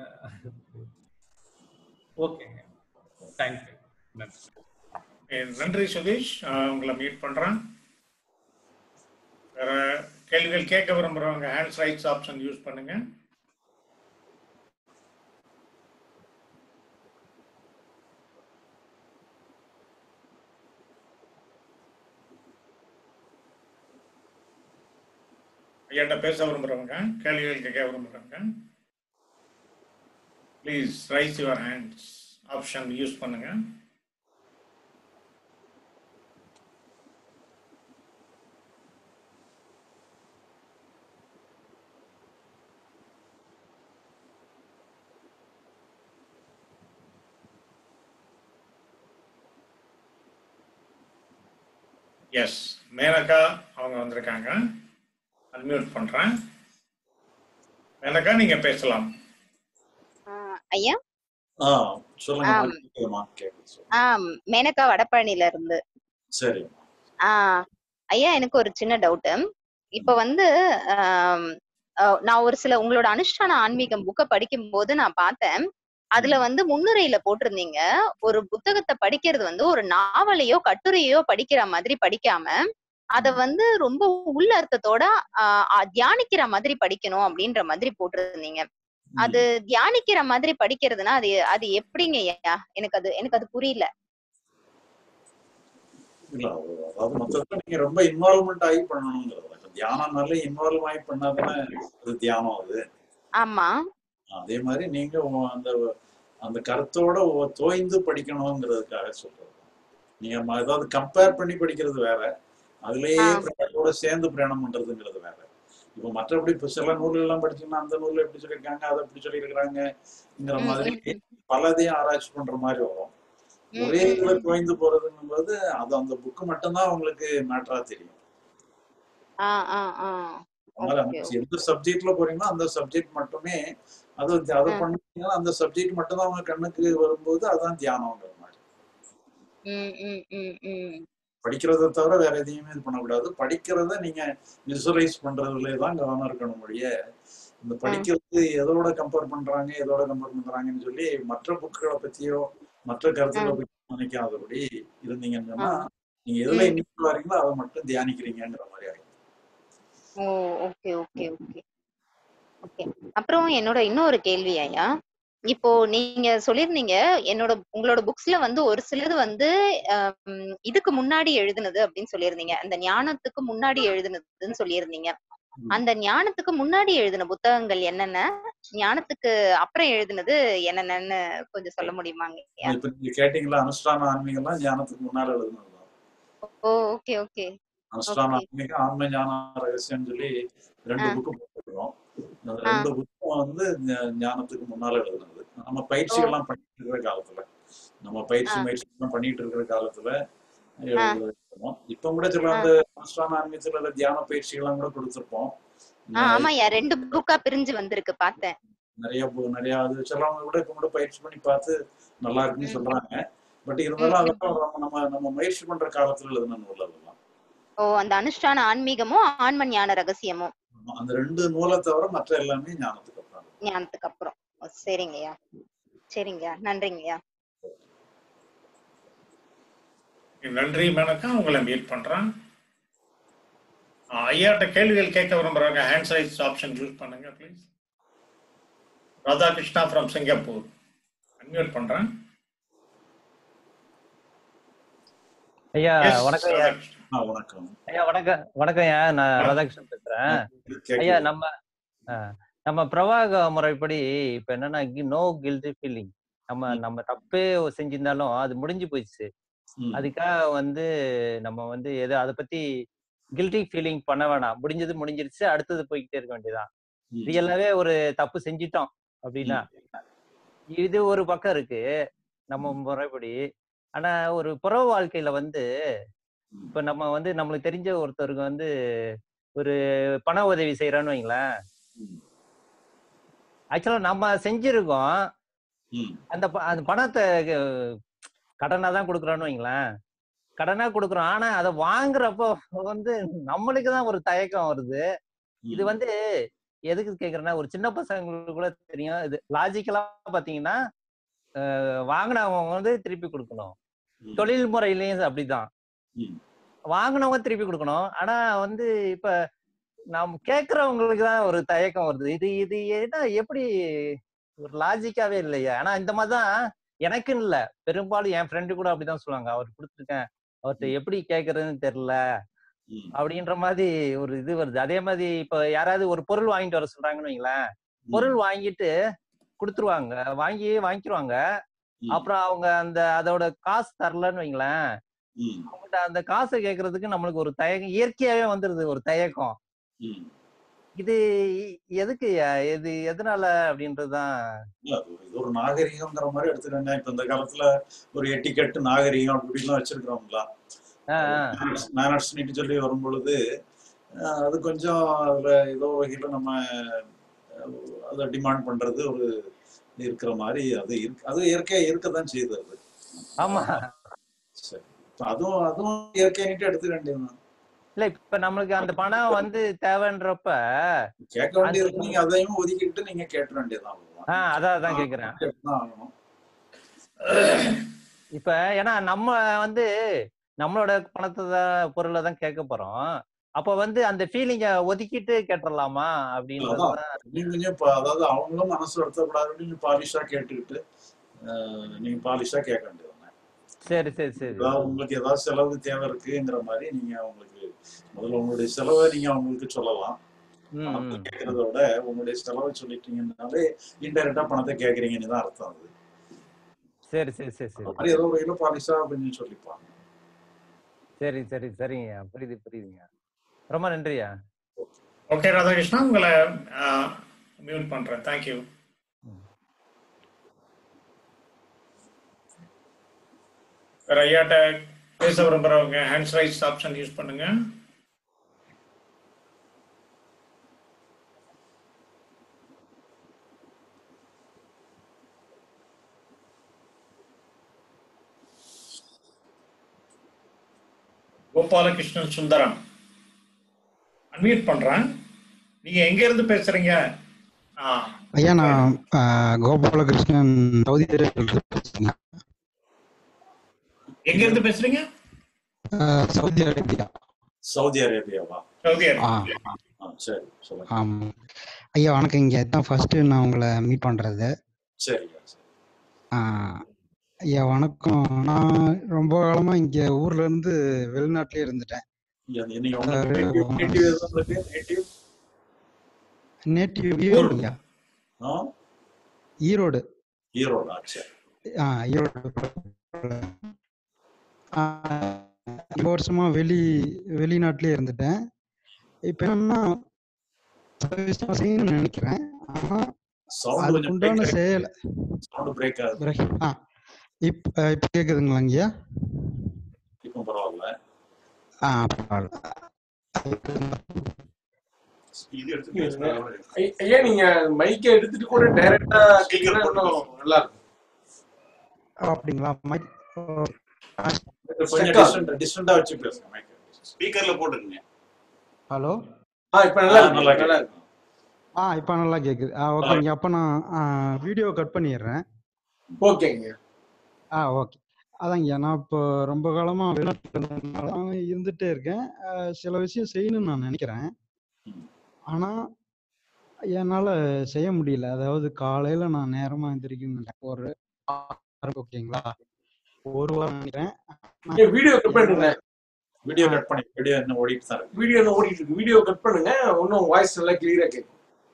ஓகேங்க தேங்க்யூ நன்றி Okay, நன்றி சுதீஷ் ஆஹ் உங்களை மீட் பண்றேன் வேற கேள்விகள் கேட்க விரும்புறவங்க ஹேண்ட்ஸ் ரைட்ஸ் ஆப்ஷன் யூஸ் பண்ணுங்க ஐயாட்ட பேச விரும்புறவங்க கேள்விகள் கேட்க விரும்புறவங்க please raise your hands option use பண்ணுங்க எஸ் மேனகா அவங்க வந்திருக்காங்க அன்மியூட் பண்றேன் மேனகா நீங்க பேசலாம் ஆஹ் ஐயா ஆ சொல்லுங்க ஆம். கேக்குதுமா கேக்குது சொல்லுங்க. ஆஹ் மேனகா வடபழனில இருந்து சரி ஆஹ் ஐயா எனக்கு ஒரு சின்ன டவுட் இப்ப வந்து ஆம், அஹ் நான் ஒரு சில உங்களோட அனுஷ்டான ஆன்மீகம் புக்கை படிக்கும் போது நான் பார்த்தேன் அதுல வந்து முன்னுரையில போட்டிருந்தீங்க ஒரு புத்தகத்தை படிக்கிறது வந்து ஒரு நாவலையோ கட்டுரையோ படிக்கிற மாதிரி படிக்காம அத வந்து ரொம்ப உள்ள அர்த்தத்தோட ஆஹ் ஆஹ் தியானிக்கிற மாதிரி படிக்கணும் அப்படின்ற மாதிரி போட்டிருந்தீங்க அது தியானிக்கிற மாதிரி படிக்கிறதுனா அது அது எப்படிங்க ஐயா எனக்கு அது எனக்கு அது புரியல இல்ல அதாவது மொத்தத்துல நீங்க ரொம்ப இன்வால்வ்மெண்ட் ஆகி பண்ணணுங்கிறது இப்ப தியானம்னாலே இன்வால்வ் ஆகி பண்ணாதானே அது தியானம் அது ஆமா அதே மாதிரி நீங்க உ- அந்த அந்த கருத்தோட உ- தோய்ந்து படிக்கணுங்கிறதுக்காக சொல்றது நீங்க ம- ஏதாவது கம்பேர் பண்ணி படிக்கிறது வேற அதுலயே அதோட சேர்ந்து பிரயாணம் பண்றதுங்கிறது வேற இப்போ மற்றபடி இப்ப சில நூல்கள் எல்லாம் படிச்சீங்கன்னா அந்த நூல்ல எப்படி சொல்லியிருக்காங்க அதை எப்படி சொல்லியிருக்கிறாங்கங்கிற ம், மாதிரி ம், ம். பலதையும் ஆராய்ச்சி பண்ற மாதிரி வரும் ம், ஒரே ம், இதுல ம். தோய்ந்து போறதுங்கும்போது அது அந்த புக்கு மட்டும்தான் உங்களுக்கு மேட்டரா தெரியும் ஆ ஆ ஆ அதனால ஓகே அந்த எந்த சப்ஜெக்ட்ல போறீங்களோ அந்த சப்ஜெக்ட் மட்டுமே அது அதை ஆ. பண்ணீங்கன்னா அந்த சப்ஜெக்ட் மட்டும் தான் உங்க கண்ணுக்கு வரும்போது அதான் தியானம்ங்கிற மாதிரி ம் ம் ம் ம் படிக்கிறத தவிர வேற எதையுமே இது பண்ணக்கூடாது படிக்கிறத நீங்க விசுவலைஸ் பண்றதுல தான் கவனம் இருக்கணும் முடிய இந்த படிக்கிறது எதோட கம்பேர் பண்றாங்க எதோட கம்பேர் பண்றாங்கன்னு சொல்லி மற்ற புக்குகளை பத்தியோ மற்ற கருத்துக்களை பத்தி நினைக்காதபடி இருந்தீங்கன்னு சொன்னா நீங்க எதுல இன்னைக்கு வரீங்களோ அதை மட்டும் தியானிக்கிறீங்கிற மாதிரி ஆயிடும் ஓ ஓகே ஓகே ஓகே ஓகே அப்புறம் என்னோட இன்னொரு கேள்வி ஐயா இப்போ நீங்க சொல்லிருந்தீங்க என்னோட உங்களோட புக்ஸ்ல வந்து ஒரு சிலது வந்து ஆம், இதுக்கு முன்னாடி எழுதுனது அப்படின்னு சொல்லியிருந்தீங்க அந்த ஞானத்துக்கு முன்னாடி எழுதுனதுன்னு சொல்லியிருந்தீங்க அந்த ஞானத்துக்கு முன்னாடி எழுதின புத்தகங்கள் என்னென்ன ஞானத்துக்கு அப்புறம் எழுதுனது என்னென்னன்னு கொஞ்சம் சொல்ல முடியுமாங்க ஐயா இப்ப நீங்க கேட்டீங்களா அனுஷ்டான ஆன்மீகம்லாம் ஞானத்துக்கு முன்னால எழுதுனதுதான் ஓ ஓகே ஓகே அனுஷ்டான ஓகே ஆன்மீகம் ஆன்ம ஞான ரகசியம்னு சொல்லி ரெண்டு ஆ. புக்கு போட்டிருக்கோம் அந்த ஆ. ரெண்டு புக்கும் வந்து ஞ- ஞானத்துக்கு முன்னால எழுதுனது நம்ம பயிற்சிகள்லாம் பண்ணிட்டு இருக்கிற காலத்துல நம்ம பயிற்சி ஆ. முயற்சி எல்லாம் பண்ணிட்டு இருக்கிற காலத்துல ஆ. எழுதுவோம் இப்ப கூட சில ஆ. அந்த அனுஷ்டான ஆன்மீகத்துல உள்ள தியான பயிற்சிகள்லாம் கூட கொடுத்திருப்போம் ஆ ஆமாய்யா ரெண்டு புக்கா பிரிஞ்சு வந்திருக்கு பார்த்தேன் நிறைய பு- நிறைய அது சிலவங்க கூட இப்ப கூட பயிற்சி பண்ணி பார்த்து நல்லா இருக்குன்னு ம். சொல்றாங்க பட் ம், இருந்தாலும் ம், அதெல்லாம் நம்ம நம்ம நம்ம முயற்சி பண்ற காலத்துல எழுதுன நூல் அதெல்லாம் ஓ அந்த அனுஷ்டான ஆன்மீகமும் ஆன்ம ஞான ரகசியமும் அந்த ரெண்டு நூலை தவிர மற்ற எல்லாமே ஞானத்துக்கு அப்புறம் ஞானத்துக்கு அப்புறம் ஓ, சரிங்கய்யா சரிங்கய்யா நன்றிங்கய்யா நன்றி மேனக்கா உங்களை மீட் பண்றேன் ஆஹ் ஐயாட்ட கேள்விகள் கேட்க விரும்புறவங்க ஹேண்ட் சைஸ் ஆப்ஷன் யூஸ் பண்ணுங்க please Radhakrishna from Singapore unmute பண்றேன் ஐயா Yes, வணக்கம் ஐயா ராதாகிருஷ்ணா. ஆ, வணக்கம் ஐயா வணக்கம் வணக்கம் ஐயா நான் ராதாகிருஷ்ணன் பேசுறேன் கேக்குது. ஐயா நம்ம ஆ, நம்ம பிரவாக முறைப்படி இப்ப என்னன்னா நோ கில்டி ஃபீலிங் நம்ம நம்ம தப்பே செஞ்சிருந்தாலும் அது முடிஞ்சு போயிடுச்சு ம். அதுக்காக வந்து நம்ம வந்து எது அதை பத்தி கில்ட்டி ஃபீலிங் பண்ண வேணாம் முடிஞ்சது முடிஞ்சிருச்சு அடுத்தது போய்கிட்டே இருக்க வேண்டியதுதான் ம். ரியலாவே ஒரு தப்பு செஞ்சிட்டோம் அப்படின்னா இது ஒரு பக்கம் இருக்கு நம்ம முறைப்படி ஆனா ஒரு புற வாழ்க்கையில வந்து இப்ப நம்ம வந்து நம்மளுக்கு தெரிஞ்ச ஒருத்தருக்கு வந்து ஒரு பண உதவி செய்யறான்னு வைங்களேன் ஆக்சுவலா நம்ம செஞ்சிருக்கோம் ம். அந்த ப- அந்த பணத்தை கடனா தான் கொடுக்குறோன்னு வைங்களேன் கடனா கொடுக்குறோம் ஆனா அதை வாங்குறப்போ வந்து நம்மளுக்கு தான் ஒரு தயக்கம் வருது இது வந்து எதுக்கு கேக்குறேன்னா ஒரு சின்ன பசங்களுக்கு கூட தெரியும் இது லாஜிக்கலா பாத்தீங்கன்னா அஹ், வாங்குனவங்க வந்து திருப்பி கொடுக்கணும் தொழில் முறையிலயும் அப்படிதான் வாங்கினவங்க திருப்பி கொடுக்கணும் ஆனா வந்து இப்ப நாம் கேக்குறவங்களுக்கு தான் ஒரு தயக்கம் வருது இது இது என்ன எப்படி ஒரு லாஜிக்காவே இல்லையா ஆனா இந்த மாதிரிதான் எனக்குன்னு இல்ல பெரும்பாலும் என் ஃப்ரெண்டு கூட அப்படிதான் சொல்லுவாங்க அவர் கொடுத்துருக்கேன் அவர்கிட்ட எப்படி கேக்குறதுன்னு தெரியல அப்படின்ற மாதிரி ஒரு இது வருது அதே மாதிரி இப்ப யாராவது ஒரு பொருள் வாங்கிட்டு வர சொல்றாங்கன்னு வைங்களேன் பொருள் வாங்கிட்டு கொடுத்துருவாங்க வாங்கி வாங்கிக்குவாங்க அப்புறம் அவங்க அந்த அதோட காசு தரலன்னு வைங்களேன் அவங்கள்ட்ட அந்த காசை கேக்குறதுக்கு நம்மளுக்கு ஒரு தயக்கம் இயற்கையாவே வந்துருது ஒரு தயக்கம் இது எதுக்கு இது எதனால அப்படின்றதுதான் இல்ல அது ஒரு- இது ஒரு நாகரிகம்ங்கிற மாதிரி எடுத்துக்கோங்க இப்ப இந்த காலத்துல ஒரு எட்டிக்கெட்டு நாகரிகம் அப்படி இப்படிலாம் வச்சிருக்கிறோம்ல மேனர்ஸ் சொல்லி வரும் பொழுது அஹ், அது கொஞ்சம் அதுல ஏதோ வகையில நம்ம அஹ், அதை டிமாண்ட் பண்றது ஒரு இருக்கிற மாதிரி அது இருக்கு அது இயற்கையா இருக்கத்தான் செய்யுது அது ஆமா சரி இப்ப அதுவும் அதுவும் இயற்கையானிட்டு எடுத்துக்க வேண்டியதுதான் இல்ல இப்ப நம்மளுக்கு அந்த பணம் வந்து தேவைன்றப்ப கேட்க வேண்டியது நீங்க அதையும் ஒதுக்கிட்டு நீங்க கேட்ட வேண்டியதுதான் அவ்வளவுதான். ஆஹ் அதான் அதான் கேக்குறேன் கேட்டுதான் ஆகணும் இப்ப ஏன்னா நம்ம வந்து நம்மளோட பணத்தை தான் பொருளை தான் கேட்க போறோம் அப்ப வந்து அந்த ஃபீலிங்க ஒதுக்கிட்டு கேட்டுடலாமா அப்படின்றது அதான் நீங்க கொஞ்சம் இப்ப அதாவது அவங்களும் மனசு வருத்தப்படாது நீங்க பாலிஷா கேட்டுக்கிட்டு அஹ், நீங்க பாலிஷா கேட்க வேண்டியது சரி சரி சரி ஏதாவது உங்களுக்கு ஏதாவது செலவு தேவை இருக்குங்கிற மாதிரி நீங்க அவங்களுக்கு முதல்ல உங்களுடைய செலவை நீங்க அவங்களுக்கு சொல்லலாம் ம், பணத்தை ம். கேட்கறத விட உங்களுடைய செலவை சொல்லிட்டீங்கன்னாலே இன்டைரக்டா பணத்தை கேட்கறீங்கன்னு தான் அர்த்தம் அது சரி சரி சரி அந்த சரி மாதிரி ஏதோ ஒரு வகையில பாலிஷா கொஞ்சம் சொல்லிப்பாங்க சரி சரி சரிங்க புரியுது புரியுதுங்க ரொம்ப நன்றியா ஓகே ராதாகிருஷ்ணா உங்களை மியூட் பண்றேன் தேங்க்யூ வேற ஐயாட்ட பேச விரும்புறவங்க ஹேண்ட்ஸ் ரைஸ் ஆப்ஷன் யூஸ் பண்ணுங்க கோபாலகிருஷ்ணன் சுந்தரம் அன்மியூட் பண்றேன் நீங்க எங்க இருந்து பேசுறீங்க ஆ ஐயா நான் ஆ, கோபாலகிருஷ்ணன் சவுதி அரேபியாவிலிருந்து பேசுறேங்க எங்க இருந்து பேசுறீங்க ஆ, சவுதி அரேபியா சவுதி அரேபியாவா சவுதி ஆ அரேபியா ஆ, சரி சொல்லுங்க ஆமாம் ஐயா வணக்கம் இங்கே தான் ஃபர்ஸ்ட்டு நான் உங்களை மீட் பண்ணுறது சரிங்க ஐயா வணக்கம் நான் ரொம்ப காலமாக இங்கே ஊர்ல இருந்து வெளிநாட்டிலே இருந்துட்டேன் இங்க நீங்க உங்களுக்கு நேட்டிவ் நேட்டிவ் எது உங்களுக்கு நேட்டிவ் நேட்டிவ் ஈரோடுங்க ஆ ஈரோடு ஈரோடா சரி ஆ ஈரோடு ஆ, ரொம்ப வருஷமா வெளி வெளிநாட்டிலே இருந்துட்டேன் இப்போ என்னன்னா சில விஷயம் செய்யணும்னு நினைக்கிறேன் ஆனா சவுண்ட் அதுக்கு கொஞ்சம் உண்டான பிரேக் செயல் சவுண்ட் பிரேக் ஆகுது பிரேக் ஆ இப்போ இப்போ கேட்குதுங்களாங்கய்யா இப்போ பரவாயில்ல ஆ பரவாயில்ல இது எடுத்து பேசுங்க ஐ- ஐயா நீங்க மைக்கை எடுத்துட்டு கூட டைரக்டா கேக்குறா இன்னும் நல்லா இருக்கும் அப்படிங்களா மைக் கொஞ்சம் டிஸ்டன்ட் டிஸ்டன்டா வச்சு பேசுங்க மைக் ஸ்பீக்கர்ல போட்டுருங்க ஹலோ ஆ இப்ப நல்லா ஆ, இருக்கு நல்லா நல்லா கேக்குது. இருக்கு ஆ இப்போ நல்லா கேட்குது ஆ ஓகேங்க அப்போ நான் வீடியோ கட் பண்ணிடுறேன் ஓகேங்க ஆ ஓகே அதாங்கய்யா நான் இப்போ ரொம்ப காலமா வெளிநாட்டுல இருந்ததுனால நான் இருந்துட்டே இருக்கேன் அஹ் சில விஷயம் செய்யணும்னு நான் நினைக்கிறேன் ஆனா என்னால செய்ய முடியல அதாவது காலையில நான் நேரமா எந்திரிக்கணும் ஒரு ஆறு ஓகேங்களா ஒரு வாரம் நினைக்கிறேன் ஏய், வீடியோ கட் பண்ணுங்க வீடியோ கட் பண்ணி வீடியோ என்ன ஓடிட்டு தான் இருக்கு வீடியோ இன்னும் ஓடிட்டு இருக்கு வீடியோ கட் பண்ணுங்க இன்னும் வாய்ஸ் நல்லா கிளியரா கேட்கும்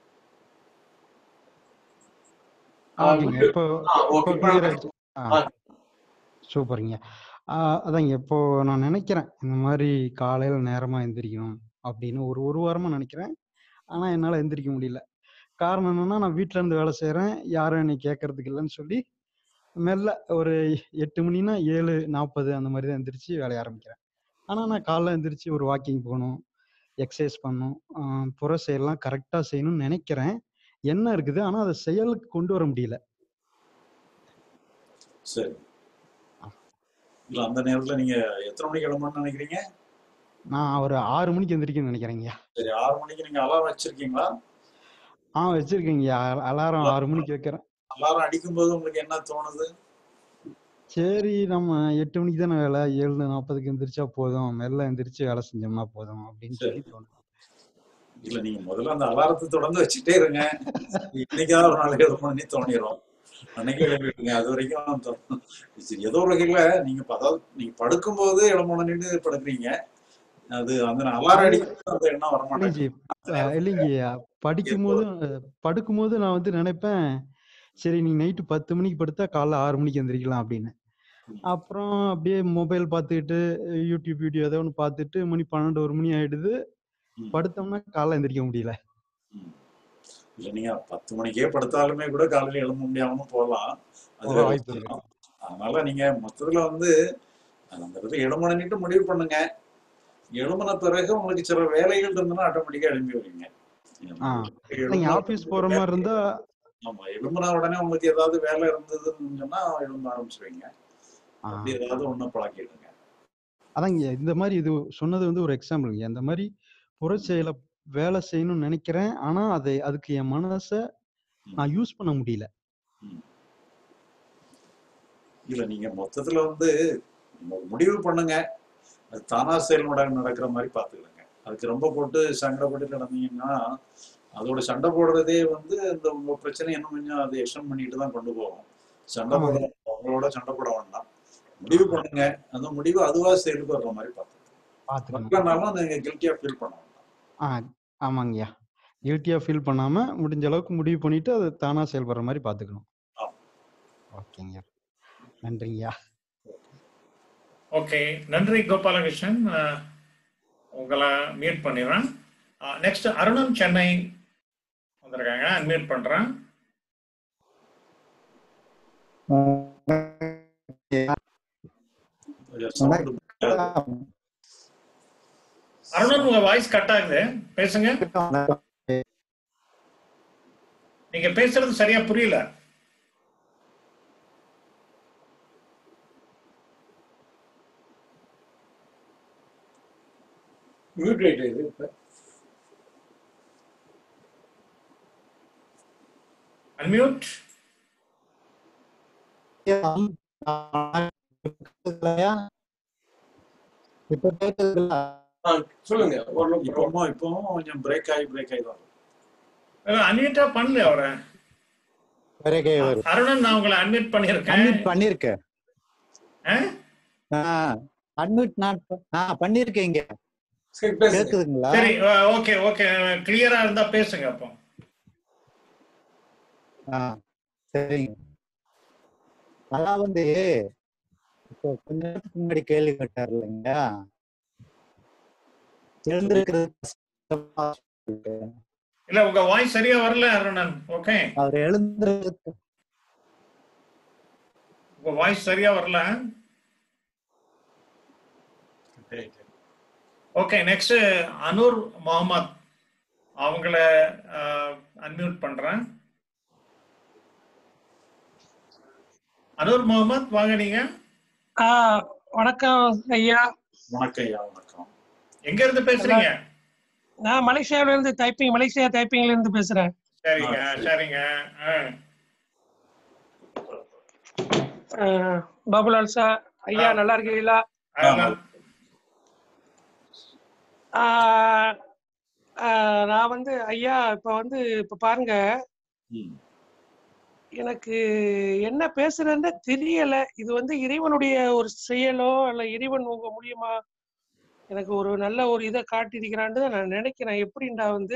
ஆ, ஓகேங்க video- இப்போ ஆ, இப்போ okay, இப்ப கிளியர் நல்லா ஆயிடுச்சு ஆ ஆ, சூப்பருங்க ஆ, அதாங்க இப்போ நான் நினைக்கிறேன் இந்த மாதிரி காலையில நேரமா எந்திரிக்கணும் அப்படின்னு ஒரு ஒரு வாரமா நினைக்கிறேன் ஆனா என்னால எந்திரிக்க முடியல காரணம் என்னன்னா நான் வீட்ல இருந்து வேலை செய்றேன் யாரும் என்னை கேட்கறதுக்கு இல்லைன்னு சொல்லி மெல்ல ஒரு எட்டு மணினா ஏழு நாற்பது அந்த மாதிரி தான் எந்திரிச்சு வேலைய ஆரம்பிக்கிறேன் ஆனா நான் காலைல எந்திரிச்சு ஒரு வாக்கிங் போகணும் எக்ஸசைஸ் பண்ணணும் ஆ, புற செயல்லாம் கரெக்டா செய்யணும்னு நினைக்கிறேன் என்ன இருக்குது ஆனா அதை செயலுக்கு கொண்டு வர முடியல சரி இல்ல அந்த நேரத்துல நீங்க எத்தனை மணிக்கு கிளம்பணும்னு நினைக்கிறீங்க நான் ஒரு ஆறு மணிக்கு எந்திரிக்கணும்னு நினைக்கிறேங்கய்யா சரி ஆறு மணிக்கு நீங்க அலாரம் வச்சிருக்கீங்களா ஆ வச்சிருக்கேங்கய்யா அலாரம் ஆறு மணிக்கு வைக்கிறேன் அலாரம் அடிக்கும்போது உங்களுக்கு என்ன தோணுது சரி நம்ம எட்டு மணிக்கு தானே வேலை ஏழு நாற்பதுக்கு எந்திரிச்சா போதும் மெல்ல எந்திரிச்சு வேலை செஞ்சோம்னா போதும் அப்படின்னு சொல்லி தோணும் இல்ல நீங்க முதல்ல அந்த அலாரத்தை தொடர்ந்து வச்சுட்டே இருங்க இன்னைக்காவது ஒரு நாளைக்கு ஏழு மணி தோணிடும் அன்னைக்கு எழுப்பிடுங்க அது வரைக்கும் தோ- சரி, ஏதோ ஒரு வகையில நீங்க ப- அதாவது நீங்க படுக்கும்போது ஏழு மணின்னு படுக்கிறீங்க அது அந்த அலாரம் அடிக்கும்போது அந்த எண்ணம் வர இல்லைங்க மாட்டேங்குது இல்லைங்கய்யா படிக்கும் போது படுக்கும் போது நான் வந்து நினைப்பேன் சரி நீ நைட்டு பத்து மணிக்கு படுத்தா காலைல ஆறு மணிக்கு எந்திரிக்கலாம் அப்படின்னு அப்புறம் அப்படியே மொபைல் பார்த்துக்கிட்டு யூடியூப் வீடியோ ஏதோ ஒன்று பார்த்துட்டு மணி பன்னெண்டு ஒரு மணி ஆயிடுது படுத்தோம்னா காலைல எந்திரிக்க முடியல இல்ல நீங்க பத்து மணிக்கே படுத்தாலுமே கூட காலையில எழும்ப முடியாம போகலாம் அது போக வேற வாய்ப்பு விஷயம். இருக்கு அதனால நீங்க மொத்தத்துல வந்து அந்த இடத்துல எழுமணிட்டு முடிவு பண்ணுங்க எழும்பின பிறகு உங்களுக்கு சில வேலைகள் இருந்ததுன்னா ஆட்டோமேட்டிக்கா எழும்பி வருவீங்க ஆ நீங்க எழும்புன ஆபீஸ் போற மாதிரி இருந்தா ஆமா எழும்புன உடனே உங்களுக்கு ஏதாவது வேலை இருந்ததுன்னு சொன்னா எழும்ப ஆரம்பிச்சிருவீங்க ஆ, அப்படி ஏதாவது ஒண்ணு பழக்கிடுங்க அதாங்க இந்த மாதிரி இது சொன்னது வந்து ஒரு எக்ஸாம்பிளுங்க இந்த மாதிரி புறச்செயலை வேலை செய்யணும்னு நினைக்கிறேன் ஆனா அதை அதுக்கு என் மனசை நான் யூஸ் பண்ண முடியல இல்ல நீங்க மொத்தத்துல வந்து ஒரு முடிவு பண்ணுங்க அது தானா செயல்முறை நடக்கிற மாதிரி பாத்துக்கிடுங்க அதுக்கு ரொம்ப போட்டு சண்டைப்பட்டு நடந்தீங்கன்னா அதோட சண்டை போடுறதே வந்து இந்த உங்க பிரச்சனை இன்னும் கொஞ்சம் அதை எக்ஸ்டன் பண்ணிட்டு தான் கொண்டு போகும் சண்டை போட ஆமாங்க உங்களோட சண்டை போட வேண்டாம் முடிவு பண்ணுங்க அந்த முடிவு அதுவா செயலுக்கு வர்ற மாதிரி பார்த்து பாத்துக்கணும் வரலனாலும் நீங்க கில்ட்டியா ஃபீல் பண்ண வேண்டாம் ஆ ஆமாங்கய்யா கில்ட்டியா ஃபீல் பண்ணாம முடிஞ்ச அளவுக்கு முடிவு பண்ணிட்டு அது தானா செயல்படுற மாதிரி பாத்துக்கணும் ஆமா. ஓகேங்க நன்றிங்கய்யா ஓகே நன்றி கோபாலகிருஷ்ணன் அஹ், உங்களை மியூட் பண்ணிடுறேன் நெக்ஸ்ட் அருணன் சென்னை வந்திருக்காங்க அன்மியூட் பண்றேன் கொஞ்சம் sound அருணன் உங்க வாய்ஸ் கட் ஆகுது பேசுங்க நீங்க பேசுறது சரியா புரியல மியூட் ரேட் இது இப்ப அன்மியூட் இப்ப கேக்குதுல்ல ஆ, சொல்லுங்க ஓரளவுக்கு இப்பவும் இப்பவும் கொஞ்சம் பிரேக் ஆகி பிரேக் ஆகி தான் அன்மியூட்டா பண்ணல அவரை பிறகே வரும் அருணன் நான் உங்களை அன்மியூட் பண்ணியிருக்கேன் அன்மியூட் பண்ணிருக்கேன் அன்மியூட் நான் ப- ஆ பண்ணிருக்கீங்க சரி பேசுங்க கேக்குதுங்களா சரி ஓகே ஓகே கிளியரா இருந்தா பேசுங்க அப்போ ஆ சரிங்க அதான் வந்து இப்போ கொஞ்ச நேரத்துக்கு முன்னாடி கேள்வி கேட்டார் இல்லைங்க எழுந்திருக்கிறது கஷ்டமா சொல்லிட்டு. இல்ல உங்க வாய்ஸ் சரியா வரல அருணன் ஓகே அவர் எழுந்திருக்கு உங்க வாய்ஸ் சரியா வரல ஓகே நெக்ஸ்ட் அனூர் முகமது அவங்கள அன்மியூட் பண்றேன் அனூர் முகமது வாங்க நீங்க ஆ வணக்கம் ஐயா வணக்கம் ஐயா வணக்கம் எங்க இருந்து பேசுறீங்க நான் மலேசியாவில இருந்து டைப்பிங் மலேசியா டைப்பிங்ல இருந்து பேசுறேன் சரிங்க சரிங்க ஆ. ஆ, பாபுலால் சார் ஐயா நல்லா இருக்கீங்களா அதெல்லாம் ஆ, ஆ, நான் வந்து ஐயா இப்ப வந்து இப்ப பாருங்க எனக்கு என்ன பேசுறதுன்னு தெரியல இது வந்து இறைவனுடைய ஒரு செயலோ இல்ல இறைவன் உங்க மூலியமா எனக்கு ஒரு நல்ல ஒரு இதை காட்டியிருக்கிறான்னு தான் நான் நினைக்கிறேன் எப்படின்டா வந்து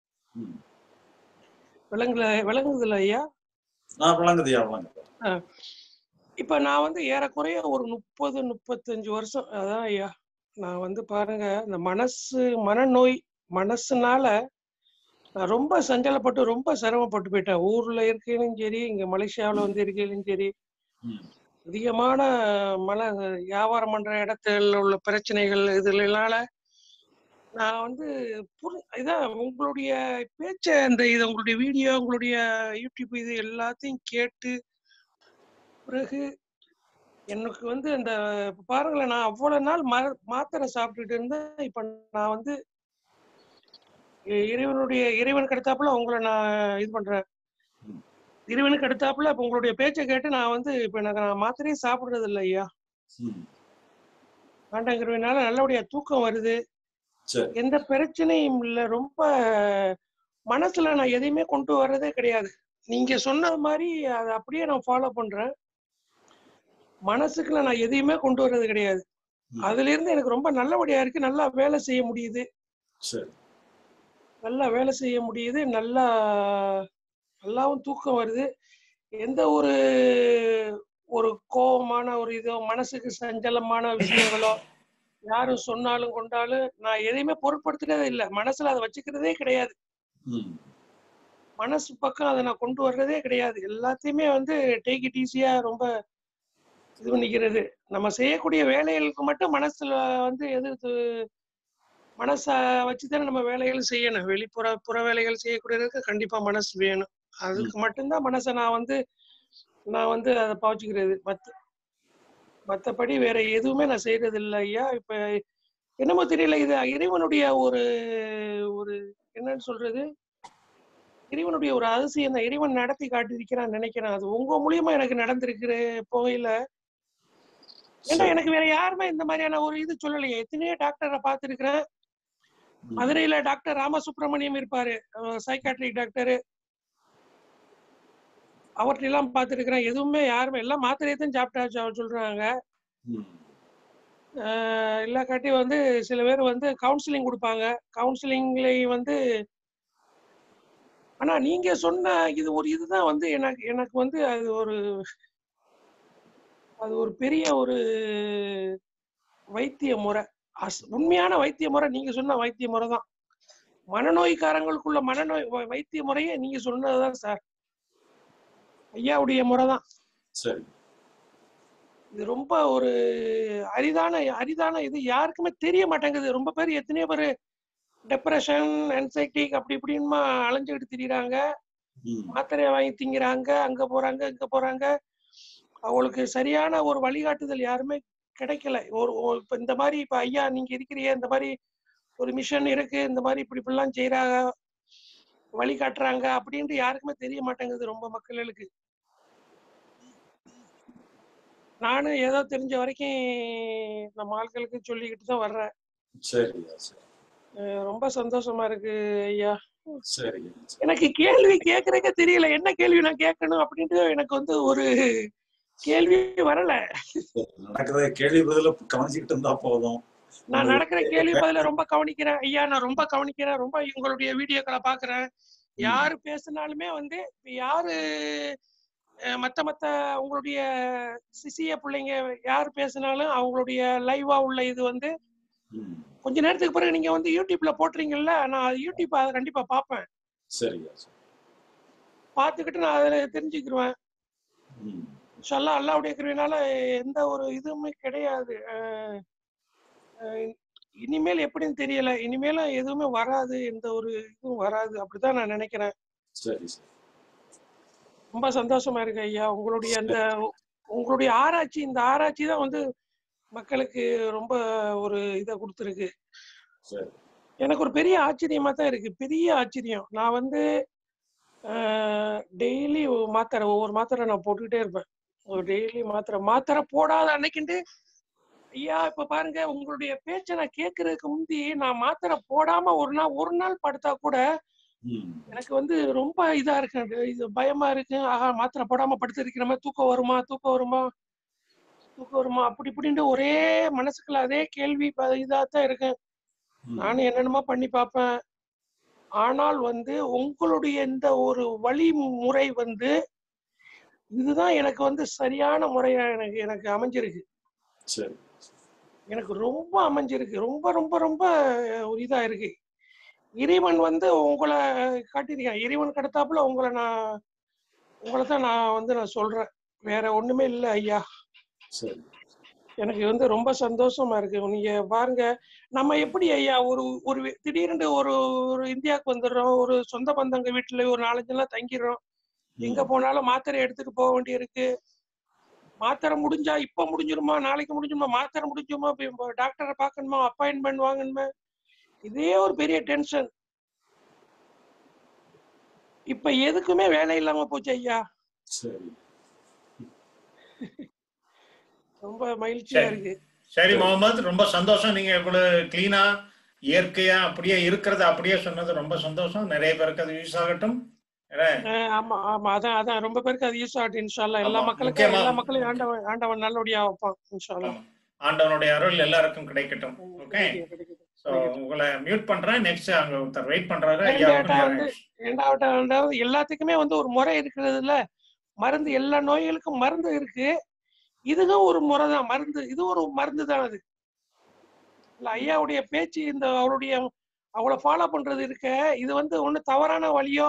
விளங்குல விளங்குதுல ஐயா நான் வழங்குது ஐயா வழங்குது ஆ. இப்ப நான் வந்து ஏறக்குறைய ஒரு முப்பது முப்பத்தஞ்சு வருஷம் அதான் ஐயா நான் வந்து பாருங்க இந்த மனசு மனநோய் மனசுனால நான் ரொம்ப சஞ்சலப்பட்டு ரொம்ப சிரமப்பட்டு போயிட்டேன் ஊர்ல இருக்கையிலும் சரி இங்க மலேசியாவுல வந்து இருக்கையிலும் சரி அதிகமான மன வியாபாரம் பண்ற இடத்துல உள்ள பிரச்சனைகள் இதுலனால நான் வந்து புரி இதான் உங்களுடைய பேச்ச இந்த இது உங்களுடைய வீடியோ உங்களுடைய யூடியூப் இது எல்லாத்தையும் கேட்டு பிறகு எனக்கு வந்து அந்த இப்ப பாருங்களேன் நான் அவ்வளவு நாள் ம- மாத்திரை சாப்பிட்டுட்டு இருந்தேன் இப்ப நான் வந்து இ- இறைவனுடைய இறைவன் கிடைத்தாப்புல உங்களை நான் இது பண்றேன் இறைவனுக்கு அடுத்தாப்புல இப்ப உங்களுடைய பேச்சை கேட்டு நான் வந்து இப்ப எனக்கு நான் மாத்திரையே சாப்பிடுறது இல்லை ஐயா ஆண்டங்கிறதுனால நல்லபடியா தூக்கம் வருது சரி எந்த பிரச்சனையும் இல்ல ரொம்ப மனசுல நான் எதையுமே கொண்டு வர்றதே கிடையாது நீங்க சொன்ன மாதிரி அதை அப்படியே நான் ஃபாலோ பண்றேன் மனசுக்குள்ள நான் எதையுமே கொண்டு வர்றது கிடையாது அதுல இருந்து எனக்கு ரொம்ப நல்லபடியா இருக்கு நல்லா வேலை செய்ய முடியுது சரி நல்லா வேலை செய்ய முடியுது நல்லா நல்லாவும் தூக்கம் வருது எந்த ஒரு ஒரு கோபமான ஒரு இதோ மனசுக்கு சஞ்சலமான விஷயங்களோ யாரும் சொன்னாலும் கொண்டாலும் நான் எதையுமே பொருட்படுத்துறதே இல்லை மனசுல அதை வச்சுக்கிறதே கிடையாது ம் மனசு பக்கம் அதை நான் கொண்டு வர்றதே கிடையாது எல்லாத்தையுமே வந்து டேக் இட் ஈஸியா ரொம்ப இது பண்ணிக்கிறது நம்ம செய்யக்கூடிய வேலைகளுக்கு மட்டும் மனசுல வந்து எதிர்த்து மனச வச்சுதானே நம்ம வேலைகள் செய்யணும் வெளிப்புற புற வேலைகள் செய்யக்கூடியதுக்கு கண்டிப்பா மனசு வேணும் அதுக்கு மட்டும்தான் மனசை நான் வந்து நான் வந்து அதை பாவச்சுக்கிறது மத்த மத்தபடி வேற எதுவுமே நான் செய்யறது இல்லை ஐயா இப்ப என்னமோ தெரியல இது இறைவனுடைய ஒரு ஒரு என்னன்னு சொல்றது இறைவனுடைய ஒரு அதிசயம் தான் இறைவன் நடத்தி காட்டியிருக்கிறான்னு நினைக்கிறேன் அது உங்க மூலியமா எனக்கு நடந்திருக்கிற போகையில ஏன்னா எனக்கு வேற யாருமே இந்த மாதிரியான ஒரு இது சொல்லலையே எத்தனையோ டாக்டரை பார்த்திருக்கிறேன் மதுரையில டாக்டர் ராமசுப்ரமணியம் இருப்பாரு சைக்காட்ரிக் டாக்டர் அவர்கிட்ட எல்லாம் பார்த்திருக்கிறேன் எதுவுமே யாருமே எல்லாம் மாத்திரையை தான் சாப்பிட்டா சொல்றாங்க ஆஹ் இல்லாக்காட்டி வந்து சில பேர் வந்து கவுன்சிலிங் கொடுப்பாங்க கவுன்சிலிங்ல வந்து ஆனா நீங்க சொன்ன இது ஒரு இதுதான் வந்து எனக்கு எனக்கு வந்து அது ஒரு அது ஒரு பெரிய ஒரு வைத்திய முறை அஸ்- உண்மையான வைத்திய முறை நீங்க சொன்ன வைத்திய முறை தான் மனநோய்க்காரங்களுக்குள்ள மனநோய் வ- வைத்திய முறையே நீங்க சொன்னதுதான் சார் ஐயாவுடைய முறை தான் சரி இது ரொம்ப ஒரு அரிதான அரிதான இது யாருக்குமே தெரிய மாட்டேங்குது ரொம்ப பேர் எத்தனையோ பேர் டெப்ரெஷன் anxiety அப்படி இப்படின்மா அலைஞ்சுக்கிட்டு திரியுறாங்க மாத்திரையை வாங்கி திங்கிறாங்க அங்க போறாங்க இங்க போறாங்க அவங்களுக்கு சரியான ஒரு வழிகாட்டுதல் யாருமே கிடைக்கல ஒரு ஒரு- இப்ப இந்த மாதிரி இப்ப ஐயா நீங்க இருக்கிறீங்க இந்த மாதிரி ஒரு மிஷன் இருக்கு இந்த மாதிரி இப்படி இப்படிலாம் செய்யறாங்க வழிகாட்டுறாங்க அப்படின்ட்டு யாருக்குமே தெரிய மாட்டேங்குது ரொம்ப மக்களுக்கு நானும் ஏதோ தெரிஞ்ச வரைக்கும் நம்ம ஆட்களுக்கு சொல்லிக்கிட்டு தான் வர்றேன் சரியா சரி அஹ் ரொம்ப சந்தோஷமா இருக்கு ஐயா சரிங்க எனக்கு கேள்வி கேட்கறதுக்கே தெரியல என்ன கேள்வி நான் கேட்கணும் அப்படின்ட்டு எனக்கு வந்து ஒரு கேள்வி வரல நடக்கிறத கேள்வி பதில கவனிச்சுக்கிட்டு இருந்தா போதும் நான் நடக்கிற கேள்வி பதில ரொம்ப கவனிக்கிறேன் ஐயா நான் ரொம்ப கவனிக்கிறேன் ரொம்ப உங்களுடைய வீடியோக்களை பாக்குறேன் யாரு பேசினாலுமே வந்து இப்ப யாரு அஹ், மத்த மத்த உங்களுடைய சிசிய பிள்ளைங்க யார் பேசினாலும் அவங்களுடைய லைவா உள்ள இது வந்து கொஞ்ச நேரத்துக்கு பிறகு நீங்க வந்து யூடியூப்ல போட்டுறீங்கல்ல நான் யூடியூப் அதை கண்டிப்பா பார்ப்பேன் சரியா சரி பார்த்துக்கிட்டு நான் அதில் தெரிஞ்சுக்கிருவேன் ம் சொல்லா அல்லாவுடைய கிருவினால எந்த ஒரு இதுவுமே கிடையாது அஹ் அஹ் இனிமேல் எப்படின்னு தெரியல இனிமேலும் எதுவுமே வராது எந்த ஒரு இதுவும் வராது அப்படிதான் நான் நினைக்கிறேன் சரி சரி ரொம்ப சந்தோஷமா இருக்கு ஐயா உங்களுடைய அந்த உங்களுடைய ஆராய்ச்சி இந்த ஆராய்ச்சி தான் வந்து மக்களுக்கு ரொம்ப ஒரு இதை கொடுத்துருக்கு சரி எனக்கு ஒரு பெரிய ஆச்சரியமா தான் இருக்கு பெரிய ஆச்சரியம் நான் வந்து டெய்லி மாத்திரை ஒவ்வொரு மாத்திரை நான் போட்டுக்கிட்டே இருப்பேன் ஒரு டெய்லி மாத்திரை மாத்திரை போடாத அன்னைக்குண்டு ஐயா இப்ப பாருங்க உங்களுடைய பேச்சை நான் கேட்கறதுக்கு முந்தி நான் மாத்திரை போடாம ஒரு நாள் ஒரு நாள் படுத்தா கூட எனக்கு வந்து ரொம்ப இதா இருக்கு அது இது பயமா இருக்கு ஆஹா மாத்திரை போடாம படுத்திருக்கிற மாதிரி தூக்கம் வருமா தூக்கம் வருமா தூக்கம் வருமா அப்படி இப்படின்ட்டு ஒரே மனசுக்குள்ள அதே கேள்வி ப- இதா தான் இருக்கு நானும் என்னென்னமோ பண்ணி பார்ப்பேன் ஆனால் வந்து உங்களுடைய இந்த ஒரு வழிமுறை வந்து இதுதான் எனக்கு வந்து சரியான முறையா எனக்கு எனக்கு அமைஞ்சிருக்கு சரி எனக்கு ரொம்ப அமைஞ்சிருக்கு ரொம்ப ரொம்ப ரொம்ப ஒரு இதா இருக்கு இறைவன் வந்து உங்களை காட்டியிருக்கேன் இறைவன் கடத்தாப்புல உங்களை நான் உங்களை தான் நான் வந்து நான் சொல்றேன் வேற ஒண்ணுமே இல்லை ஐயா சரி எனக்கு வந்து ரொம்ப சந்தோஷமா இருக்கு நீங்க பாருங்க நம்ம எப்படி ஐயா ஒரு ஒரு வி- திடீர்னு ஒரு ஒரு இந்தியாவுக்கு வந்துடுறோம் ஒரு சொந்த பந்தங்க வீட்டுல ஒரு நாலஞ்சு நாள் தங்கிடுறோம் எங்க போனாலும் மாத்திரை எடுத்துட்டு போக வேண்டியிருக்கு மாத்திரை முடிஞ்சா இப்ப முடிஞ்சிருமா நாளைக்கு முடிஞ்சிருமா மாத்திரை முடிஞ்சுமா இப்ப டாக்டரை பார்க்கணுமா அப்பாயின்மெண்ட் வாங்கணுமா இதே ஒரு பெரிய டென்ஷன் இப்ப எதுக்குமே வேலை இல்லாம போச்சு ஐயா சரி ரொம்ப மகிழ்ச்சியா சரி இருக்கு சரி முகமது ரொம்ப சந்தோஷம் நீங்க இவ்வளவு கிளீனா இயற்கையா அப்படியே இருக்கிறத அப்படியே சொன்னது ரொம்ப சந்தோஷம் நிறைய பேருக்கு அது யூஸ் ஆகட்டும் என்ன? அஹ் ஆமா ஆமா அதான் அதான் ரொம்ப பேருக்கு அது யூஸ் ஆகட்டும் இன்ஷால்லா எல்லா ஆமா மக்களுக்கும் முக்கியமா எல்லா மக்களையும் ஆண்டவன் ஆண்டவன் நல்லபடியா வைப்பான் இன்ஷால்லா ஆண்டவனுடைய அருள் எல்லாருக்கும் கிடைக்கட்டும் ஓகே கிடைக்கும் கிடைக்கும் சோ உங்களை மியூட் பண்றேன் நெக்ஸ்ட் அங்க ஒருத்தர் வெயிட் பண்றாரு ரெண்டாவட்டா ஐயாவுக்கும் நேரம் வந்து ஆயிடுச்சு. ரெண்டாவட்டா ரெண்டாவது எல்லாத்துக்குமே வந்து ஒரு முறை இருக்கிறதுல மருந்து எல்லா நோய்களுக்கும் மருந்து இருக்கு இதுவும் ஒரு முறை தான் மருந்து இது ஒரு மருந்து தான் அது இல்ல ஐயாவுடைய பேச்சு இந்த அவருடைய அவளை ஃபாலோ பண்றது இருக்க இது வந்து ஒண்ணு தவறான வழியோ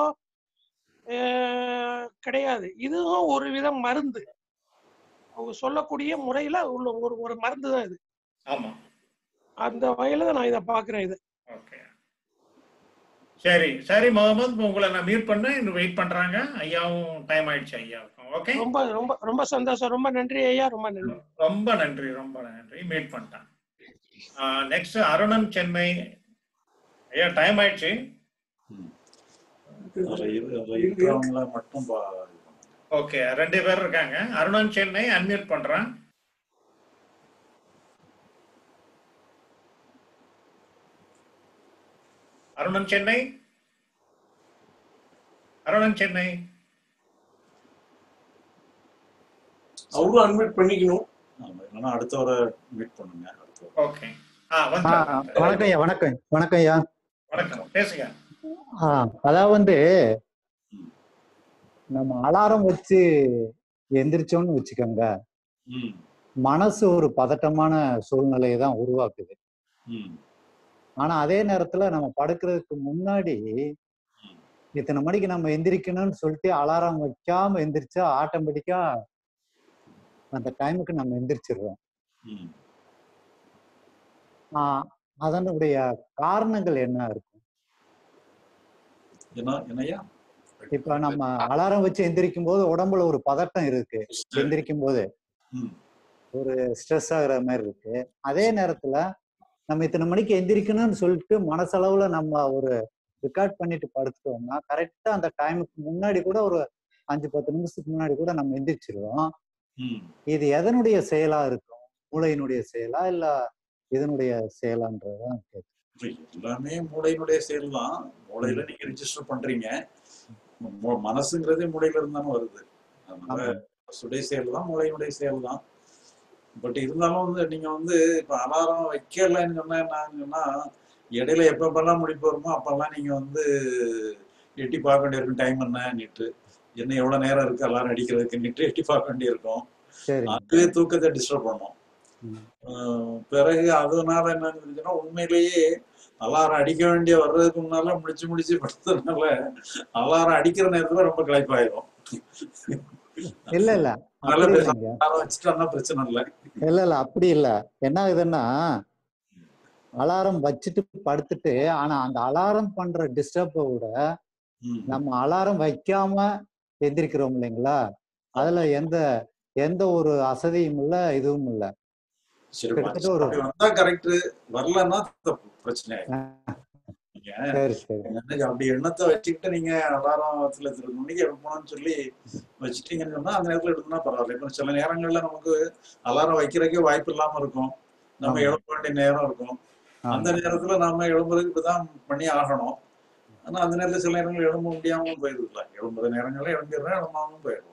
அஹ், கிடையாது இதுவும் ஒரு விதம் மருந்து அவங்க சொல்லக்கூடிய முறையில உள்ள ஒரு ஒரு மருந்து தான் இது ஆமா அந்த வகையில தான் நான் இதை பாக்குறேன் இது ஓகே சரி சரி முகமது இப்ப உங்களை நான் மியூட் பண்ணேன் இன்னும் வெயிட் பண்றாங்க ஐயாவும் டைம் ஆயிடுச்சு ஐயாவுக்கும் ஓகே ரொம்ப ரொம்ப ரொம்ப சந்தோஷம் ரொம்ப நன்றி ஐயா ரொம்ப நன்றி ரொம்ப நன்றி ரொம்ப நன்றி மீட் பண்ணிட்டேன் நெக்ஸ்ட் அருணன் சென்னை ஐயா டைம் ஆயிடுச்சு அதுல இரு- அதுல இருக்கிறவங்கள மட்டும் பா- ஓகே ரெண்டு பேர் இருக்காங்க அருணன் சென்னை அன்மியூட் பண்றேன் அருணன் சென்னை அருணன் சென்னை அவரும் அட்மிட் பண்ணிக்கணும் ஆமா, இல்லைன்னா அடுத்தவரை மீட் பண்ணுங்க அடுத்தவரை ஓகே ஆ ஆ, வந்துட்டாங்க ஆ, வந்துட்டாங்க. வணக்கம் ஐயா வணக்கம் வணக்கம் ஐயா வணக்கம் பேசுங்க ஆ, அதாவது வந்து நம்ம அலாரம் வச்சு எந்திரிச்சோம்னு வச்சுக்கோங்க ம் மனசு ஒரு பதட்டமான சூழ்நிலையை தான் உருவாக்குது ம் ஆனா அதே நேரத்துல நம்ம படுக்கிறதுக்கு முன்னாடி இத்தனை மணிக்கு நம்ம எந்திரிக்கணும்னு சொல்லிட்டு அலாரம் வைக்காம எந்திரிச்சா ஆட்டோமேட்டிக்கா அந்த டைமுக்கு நம்ம எந்திரிச்சிடுறோம் ம் ஆஹ் அதனுடைய காரணங்கள் என்ன இருக்கும் என்ன என்னய்யா இப்ப நம்ம அலாரம் வச்சு எந்திரிக்கும் போது உடம்புல ஒரு பதட்டம் இருக்கு எந்திரிக்கும் போது ம் ஒரு ஸ்ட்ரெஸ் ஆகுற மாதிரி இருக்கு அதே நேரத்துல நம்ம இத்தனை மணிக்கு எந்திரிக்கணும்னு சொல்லிட்டு மனசளவுல நம்ம ஒரு ரெக்கார்ட் பண்ணிட்டு படுத்துட்டோம்னா கரெக்டா அந்த டைமுக்கு முன்னாடி கூட ஒரு அஞ்சு பத்து நிமிஷத்துக்கு முன்னாடி கூட நம்ம எந்திரிச்சிருவோம் ம் இது எதனுடைய செயலா இருக்கும் மூளையினுடைய செயலா இல்ல இதனுடைய செயலான்றதுதான் கேட்கு இப்ப எல்லாமே மூளையினுடைய செயல் தான் மூளையில நீங்க ரிஜிஸ்டர் பண்றீங்க மு- மனசுங்கிறதே மூளையில இருந்து தானே வருது அதனால ஆமா சுடைய செயல் தான் மூளையினுடைய செயல் தான் பட் இருந்தாலும் வந்து நீங்க வந்து இப்ப அலாரம் வைக்கலன்னு சொன்னா என்னங்கன்னா இடையில எப்பப்பெல்லாம் முடிப்பு வருமோ அப்பெல்லாம் நீங்க வந்து எட்டி பார்க்க வேண்டியிருக்கும் டைம் என்னன்னுட்டு என்ன எவ்வளவு நேரம் இருக்கு அலாரம் அடிக்கிறதுக்குன்னுட்டு எட்டி பார்க்க வேண்டியிருக்கும் சரி அதுவே தூக்கத்தை டிஸ்டர்ப் பண்ணும் ஆஹ் பிறகு அதனால என்ன இருந்துச்சுன்னா உண்மையிலேயே அலாரம் அடிக்க வேண்டிய வர்றதுக்கு முன்னால முடிச்சு முடிச்சு படுத்ததுனால அலாரம் அடிக்கிற நேரத்துல ரொம்ப களைப்பாயிரும் இல்ல இல்ல நல்ல அப்படி இல்லைங்க அலாரம் வச்சுட்டோம்னா பிரச்சனை இல்லை இல்ல இல்ல அப்படி இல்ல என்ன ஆகுதுன்னா அலாரம் வச்சுட்டு படுத்துட்டு ஆனா அந்த அலாரம் பண்ற டிஸ்டர்பை விட ம். நம்ம அலாரம் வைக்காம எந்திரிக்கிறோம் இல்லைங்களா அதுல எந்த எந்த ஒரு அசதியும் இல்ல இதுவும் இல்ல சரி கிட்டத்தட்ட ஒரு அப்படி வந்தா கரெக்ட் வரலன்னா தப்பு பிரச்சனை ஆயிடும் நீங்க சரி சரி என்னங்க அப்படி எண்ணத்தை வச்சுக்கிட்டு நீங்க அலாரத்துல ரெண்டு மணிக்கு எழுப்பணும்னு சொல்லி வச்சுட்டீங்கன்னு சொன்னா அந்த நேரத்துல எடுத்தோம்னா பரவாயில்ல இப்ப சில நேரங்கள்ல நமக்கு அலாரம் வைக்கிறதுக்கே வாய்ப்பு இல்லாம இருக்கும் நம்ம ஆமா எழுப்ப வேண்டிய நேரம் இருக்கும் அந்த ஆமா நேரத்துல நாம எழும்புறதுக்கு இப்படிதான் பண்ணி ஆகணும் ஆனா அந்த நேரத்துல சில நேரங்கள் எழும்ப முடியாமலும் போயிருதுல எழும்புற நேரங்கள்ல எழும்பிடுறேன் எழும்பாமலும் போயிடுறோம்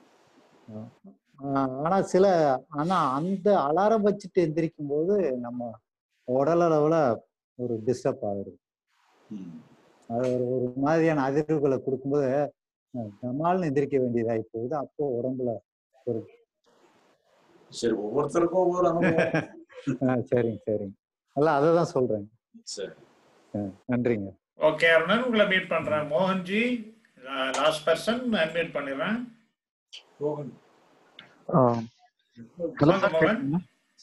ஆஹ் ஆனா சில ஆனா அந்த அலாரம் வச்சுட்டு எந்திரிக்கும் போது நம்ம உடல் அளவுல ஒரு டிஸ்டர்ப் ஆகுது ம். அது ஒரு ஒரு மாதிரியான அதிர்வுகளை கொடுக்கும்போது அஹ், நம்மால்னு எந்திரிக்க வேண்டியதாகி போகுது அப்போ உடம்புல ஒரு சரி ஒவ்வொருத்தருக்கும் ஒவ்வொரு அனுபவம் ஆஹ் சரிங்க சரிங்க அல்ல அதை தான் சொல்றேன் சரி அஹ் நன்றிங்க ஓகே அருணன் உங்களை மீட் பண்றேன் மோகன்ஜி லாஸ்ட் பர்சன் அன்மியூட் பண்ணிடுறேன் மோகன் ஹலோ வாங்க சார் மோகன் கேட்குங்களா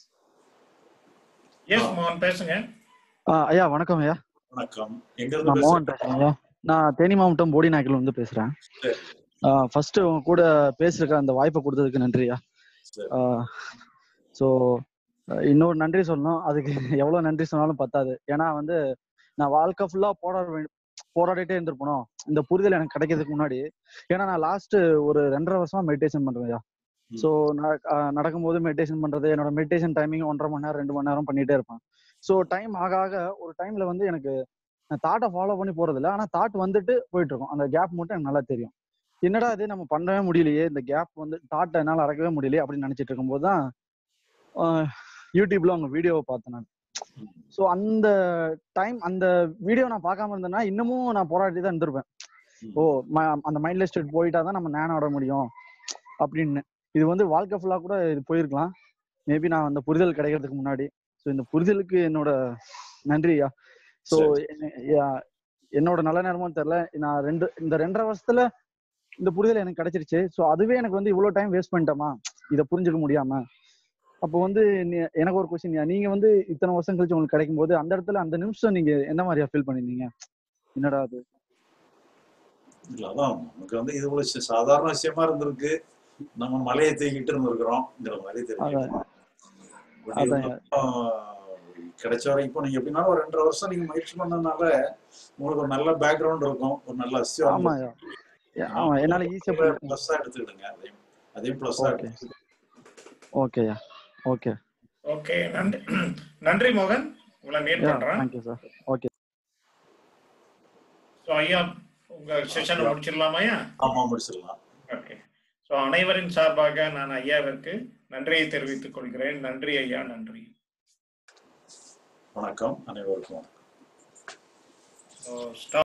எஸ் மோகன் பேசுங்க ஆ ஐயா வணக்கம் ஐயா வணக்கம் எங்க இருந்து நான் மோகன் பேசுறீங்க பேசுறேன் ஐயா நான் தேனி மாவட்டம் போடி நாயக்கில் வந்து பேசுறேன் சரி ஃபர்ஸ்ட் உங்க கூட பேசுறதுக்கு அந்த வாய்ப்பை கொடுத்ததுக்கு நன்றியா ஸோ இன்னொரு நன்றி சொல்லணும் அதுக்கு எவ்வளோ நன்றி சொன்னாலும் பத்தாது ஏன்னா வந்து நான் வாழ்க்கை ஃபுல்லாக போராட வே- போராடிட்டே இருந்திருப்பணும் இந்த புரிதல் எனக்கு கிடைக்கிறதுக்கு முன்னாடி ஏன்னா நான் லாஸ்ட் ஒரு ரெண்டரை வருஷமா மெடிடேஷன் பண்றேன்யா ஸோ நடக்கும்போது மெடிடேஷன் பண்றது என்னோட மெடிடேஷன் டைமிங் ஒன்றரை மணி நேரம் ரெண்டு மணி நேரம் பண்ணிட்டே இருப்பேன் ஸோ டைம் ஆக ஆக ஒரு டைம்ல வந்து எனக்கு நான் தாட்டை ஃபாலோ பண்ணி போறது இல்லை ஆனால் தாட் வந்துட்டு போயிட்டு இருக்கும் அந்த கேப் மட்டும் எனக்கு நல்லா தெரியும் என்னடா இது நம்ம பண்ணவே முடியலையே இந்த கேப் வந்து தாட்டை என்னால் அடக்கவே முடியலையே அப்படின்னு நினைச்சிட்டு இருக்கும்போது தான் ஆஹ், யூடியூப்ல உங்க வீடியோவை பார்த்தேன் நான் ஸோ அந்த டைம் அந்த வீடியோ நான் பார்க்காம இருந்தேன்னா இன்னமும் நான் போராடி தான் இருந்திருப்பேன் ஓ ம- அந்த மைண்ட்லெஸ் ஸ்டேட் போயிட்டா தான் நம்ம நேனம் ஆட முடியும் அப்படின்னு இது வந்து வாழ்க்கை ஃபுல்லா கூட இது போயிருக்கலாம் மேபி நான் அந்த புரிதல் கிடைக்கிறதுக்கு முன்னாடி ஸோ இந்த புரிதலுக்கு என்னோட நன்றியா ஸோ என்னோட நல்ல நேரமும் தெரியல நான் ரெண்டு இந்த ரெண்டரை வருஷத்துல இந்த புரிதல் எனக்கு கிடைச்சிருச்சு ஸோ அதுவே எனக்கு வந்து இவ்வளோ டைம் வேஸ்ட் பண்ணிட்டோமா இதை புரிஞ்சுக்க முடியாம அப்போ வந்து நீ- எனக்கு ஒரு கொஸ்டின் நீங்க வந்து இத்தனை வருஷம் கழிச்சு உங்களுக்கு கிடைக்கும் போது அந்த இடத்துல அந்த நிமிஷம் நீங்க என்ன மாதிரியா ஃபீல் பண்ணிருந்தீங்க என்னடா அது இல்ல அதான் நமக்கு வந்து இது ஒரு சி- சாதாரண விஷயமா இருந்திருக்கு நம்ம மலையை தூக்கிட்டு இருந்திருக்கிறோம்ங்கிற மாதிரி தெரியும் அதான் But அதான் இருந்தாலும் கிடைச்ச வரைக்கும் இப்போ நீங்க எப்படின்னா ஒரு ரெண்டரை வருஷம் நீங்க முயற்சி பண்ணதுனால உங்களுக்கு ஒரு நல்ல பேக்ரவுண்ட் இருக்கும் ஒரு நல்ல அசியம் ஆமாயா ஏ- ஆமா என்னால ஈஸியா புரியும் ப்ளஸ்ஸா எடுத்துக்கிடுங்க அதையும் அதையும் ப்ளஸ்ஸா ஓகே எடுத்துக்கிடுங்க ஓகேயா ஓகே ஓகே நன்றி நன்றி மோகன் உங்களை மீட் யா பண்றேன் தேங்க்யூ சார் ஓகே ஸோ ஐயா உங்க செஷனை முடிச்சிடலாமா ஐயா ஆமா முடிச்சிடலாம் ஓகே ஸோ அனைவரின் சார்பாக நான் ஐயாவிற்கு நன்றியை தெரிவித்துக் கொள்கிறேன் நன்றி ஐயா நன்றி வணக்கம் அனைவருக்கும் ஸோ